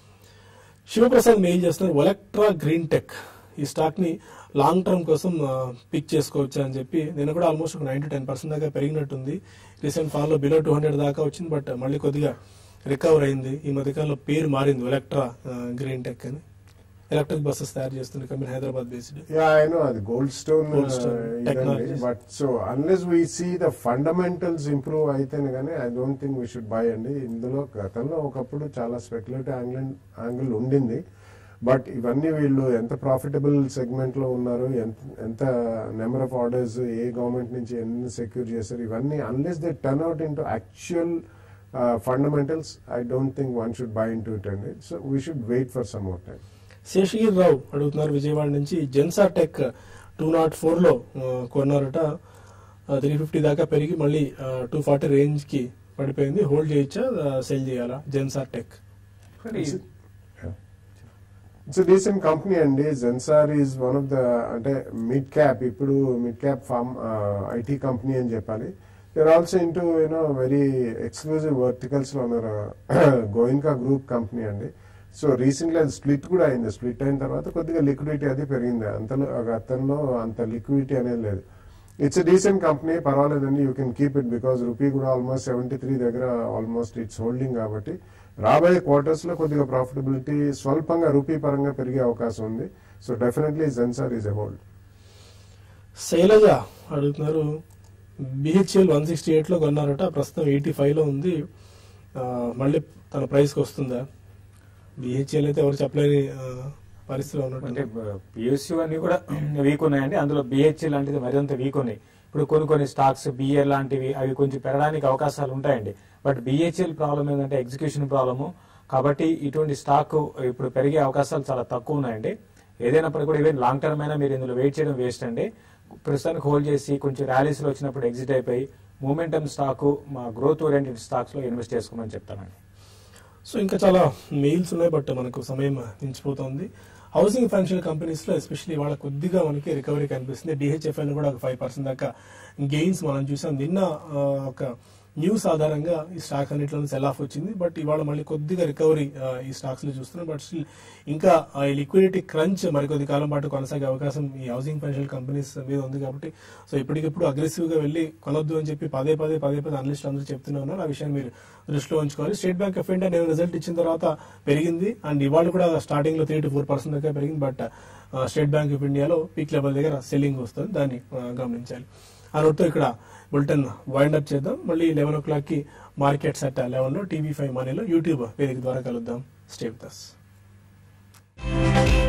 శివప్రసాద్ మెయిల్ చేస్తున్నారు ఒలెక్ట్రా గ్రీన్ టెక్ ఈ స్టాక్ ని లాంగ్ టర్మ్ కోసం పిక్ చేసుకోవచ్చు అని చెప్పి నేను కూడా ఆల్మోస్ట్ ఒక నైన్ టు టెన్ పర్సెంట్ దాకా పెరిగినట్టుంది రీసెంట్ ఫాల్ లో బిలో టూ హండ్రెడ్ దాకా వచ్చింది బట్ మళ్ళీ కొద్దిగా రికవర్ అయింది ఈ మధ్యకాలంలో పేరు మారింది ఒలెక్ట్రా గ్రీన్ టెక్ అని ఎలక్ట్రిక్ బస్సెస్ తయారు చేస్తుంది company Hyderabad based yeah I know అది Goldstone Gold stone technologies. But so unless we see the fundamentals improve అయితేనే కానీ I don't think we should buy అండి ఇందులో గతంలో ఒకప్పుడు చాలా స్పెక్యులేటివ్ యాంగిల్ యాంగిల్ ఉండింది బట్ ఇవన్నీ వీళ్ళు ఎంత ప్రాఫిటబుల్ సెగ్మెంట్ లో ఉన్నారు ఎంత ఎంత నెంబర్ ఆఫ్ ఆర్డర్స్ ఏ గవర్నమెంట్ నుంచి ఎన్ని సెక్యూర్ చేశారు ఇవన్నీ unless they turn out in actual fundamentals I don't think one should buy into it అండి so we should wait for some more time Seshagiri Rao అడుగుతున్నారు విజయవాడ నుంచి Zensar Tech two nought four లో ఆ, కొన్నారట three fifty దాకా పెరిగి మళ్ళీ two forty range కి పడిపోయింది హోల్డ్ చేయొచ్చా సెల్ చేయాలా Zensar Tech it's decent company అండి Zensar is one of the అంటే మిడ్ క్యాప్ ఇప్పుడు mid cap firm IT company అని చెప్పాలి they also into you know very exclusive verticals లో ఉన్నారు గోయిన్కా గ్రూప్ కంపెనీ అండి సో రీసెంట్లీ అది స్ప్లిట్ కూడా అయింది స్ప్లిట్ అయిన తర్వాత కొద్దిగా లిక్విడిటీ అది పెరిగింది అంతలో గతంలో అంత లిక్విడిటీ అనేది లేదు ఇట్స్ డీసెంట్ కంపెనీ పర్వాలేదండి you can keep it because rupee కూడా ఆల్మోస్ట్ సెవెంటీ త్రీ దగ్గర ఆల్మోస్ట్ ఇట్స్ హోల్డింగ్ కాబట్టి రాబోయే క్వార్టర్స్ లో కొద్దిగా ప్రాఫిటబిలిటీ స్వల్పంగా రూపీ పరంగా పెరిగే అవకాశం ఉంది so definitely Zensar is a hold Shailaja అడుగుతున్నారు బిహెచ్ఎల్ వన్ సిక్స్టీ ఎయిట్ లో కొన్నారట ప్రస్తుతం ఎయిటీ ఫైవ్ లో ఉంది ఆ, మళ్ళీ తన ప్రైస్ కి వస్తుందా బిహెచ్ఎల్ అయితే ఎవరు చెప్పలేని ఆ, పరిస్థితిలో ఉన్నట్టు అంటే పిఎస్యూ అన్ని కూడా వీక్ ఉన్నాయండి అందులో బిహెచ్ఎల్ లాంటిది మరింత వీక్ ఉన్నాయి ఇప్పుడు కొన్ని కొన్ని స్టాక్స్ బిఏ లాంటివి అవి కొంచెం పెరగడానికి అవకాశాలు ఉంటాయండి బట్ బిహెచ్ఎల్ ప్రాబ్లం ఏంటంటే ఎగ్జిక్యూషన్ ప్రాబ్లము కాబట్టి ఇటువంటి స్టాక్ ఇప్పుడు పెరిగే అవకాశాలు చాలా తక్కువ ఉన్నాయండి ఏదైనప్పటికీ కూడా ఈవెన్ లాంగ్ టర్మ్ అయినా మీరు ఇందులో వెయిట్ చేయడం వేస్ట్ అండి ప్రస్తుతానికి హోల్డ్ చేసి కొంచెం ర్యాలీస్ లో వచ్చినప్పుడు ఎగ్జిట్ అయిపోయి మూమెంటమ్ స్టాక్ మా గ్రోత్ ఓరియంటెడ్ స్టాక్స్ లో ఇన్వెస్ట్ చేసుకోమని చెప్తానండి సో ఇంకా చాలా మెయిల్స్ ఉన్నాయి బట్ మనకు సమయం మించిపోతుంది హౌసింగ్ ఫైనాన్షియల్ కంపెనీస్ లో ఎస్పెషల్లీ వాళ్ళ కొద్దిగా మనకి రికవరీ కనిపిస్తుంది డిహెచ్ఎఫ్ఎల్ కూడా ఒక ఫైవ్ పర్సెంట్ దాకా గెయిన్స్ మనం చూసాం నిన్న ఆ, ఒక న్యూస్ ఆధారంగా ఈ స్టాక్ అన్నింటిలో సెల్ ఆఫ్ వచ్చింది బట్ ఇవాళ మళ్ళీ కొద్దిగా రికవరీ ఈ స్టాక్స్ లో చూస్తున్నాం బట్ స్టిల్ ఇంకా ఈ లిక్విడిటీ క్రంచ్ మరికొద్ది కాలం పాటు కొనసాగే అవకాశం ఈ హౌసింగ్ ఫైనాన్షియల్ కంపెనీస్ మీద ఉంది కాబట్టి సో ఇప్పటికిప్పుడు అగ్రెసివ్ గా వెళ్ళి కొనొద్దు అని చెప్పి పదే పదే పదే పదే అనలిస్ట్ అందరూ చెప్తూనే ఉన్నారు ఆ విషయాన్ని మీరు దృష్టిలో ఉంచుకోవాలి స్టేట్ బ్యాంక్ ఆఫ్ ఇండియా నేను రిజల్ట్ ఇచ్చిన తర్వాత పెరిగింది అండ్ ఇవాళ కూడా స్టార్టింగ్ లో త్రీ టు ఫోర్ పర్సెంట్ దాకా పెరిగింది బట్ స్టేట్ బ్యాంక్ ఆఫ్ ఇండియాలో పీక్ లెవెల్ దగ్గర సెల్లింగ్ వస్తుంది దాన్ని ఆ, గమనించాలి ఆ నోట్తో ఇక్కడ బులెటిన్ వైండ్ అప్ చేద్దాం మళ్ళీ లెవెన్ ఓ క్లాక్ కి మార్కెట్ సెట్ లెవెన్ లో టీవీ ఫైవ్ మనీలో యూట్యూబ్ వేదిక ద్వారా కలుద్దాం స్టే విత్ us.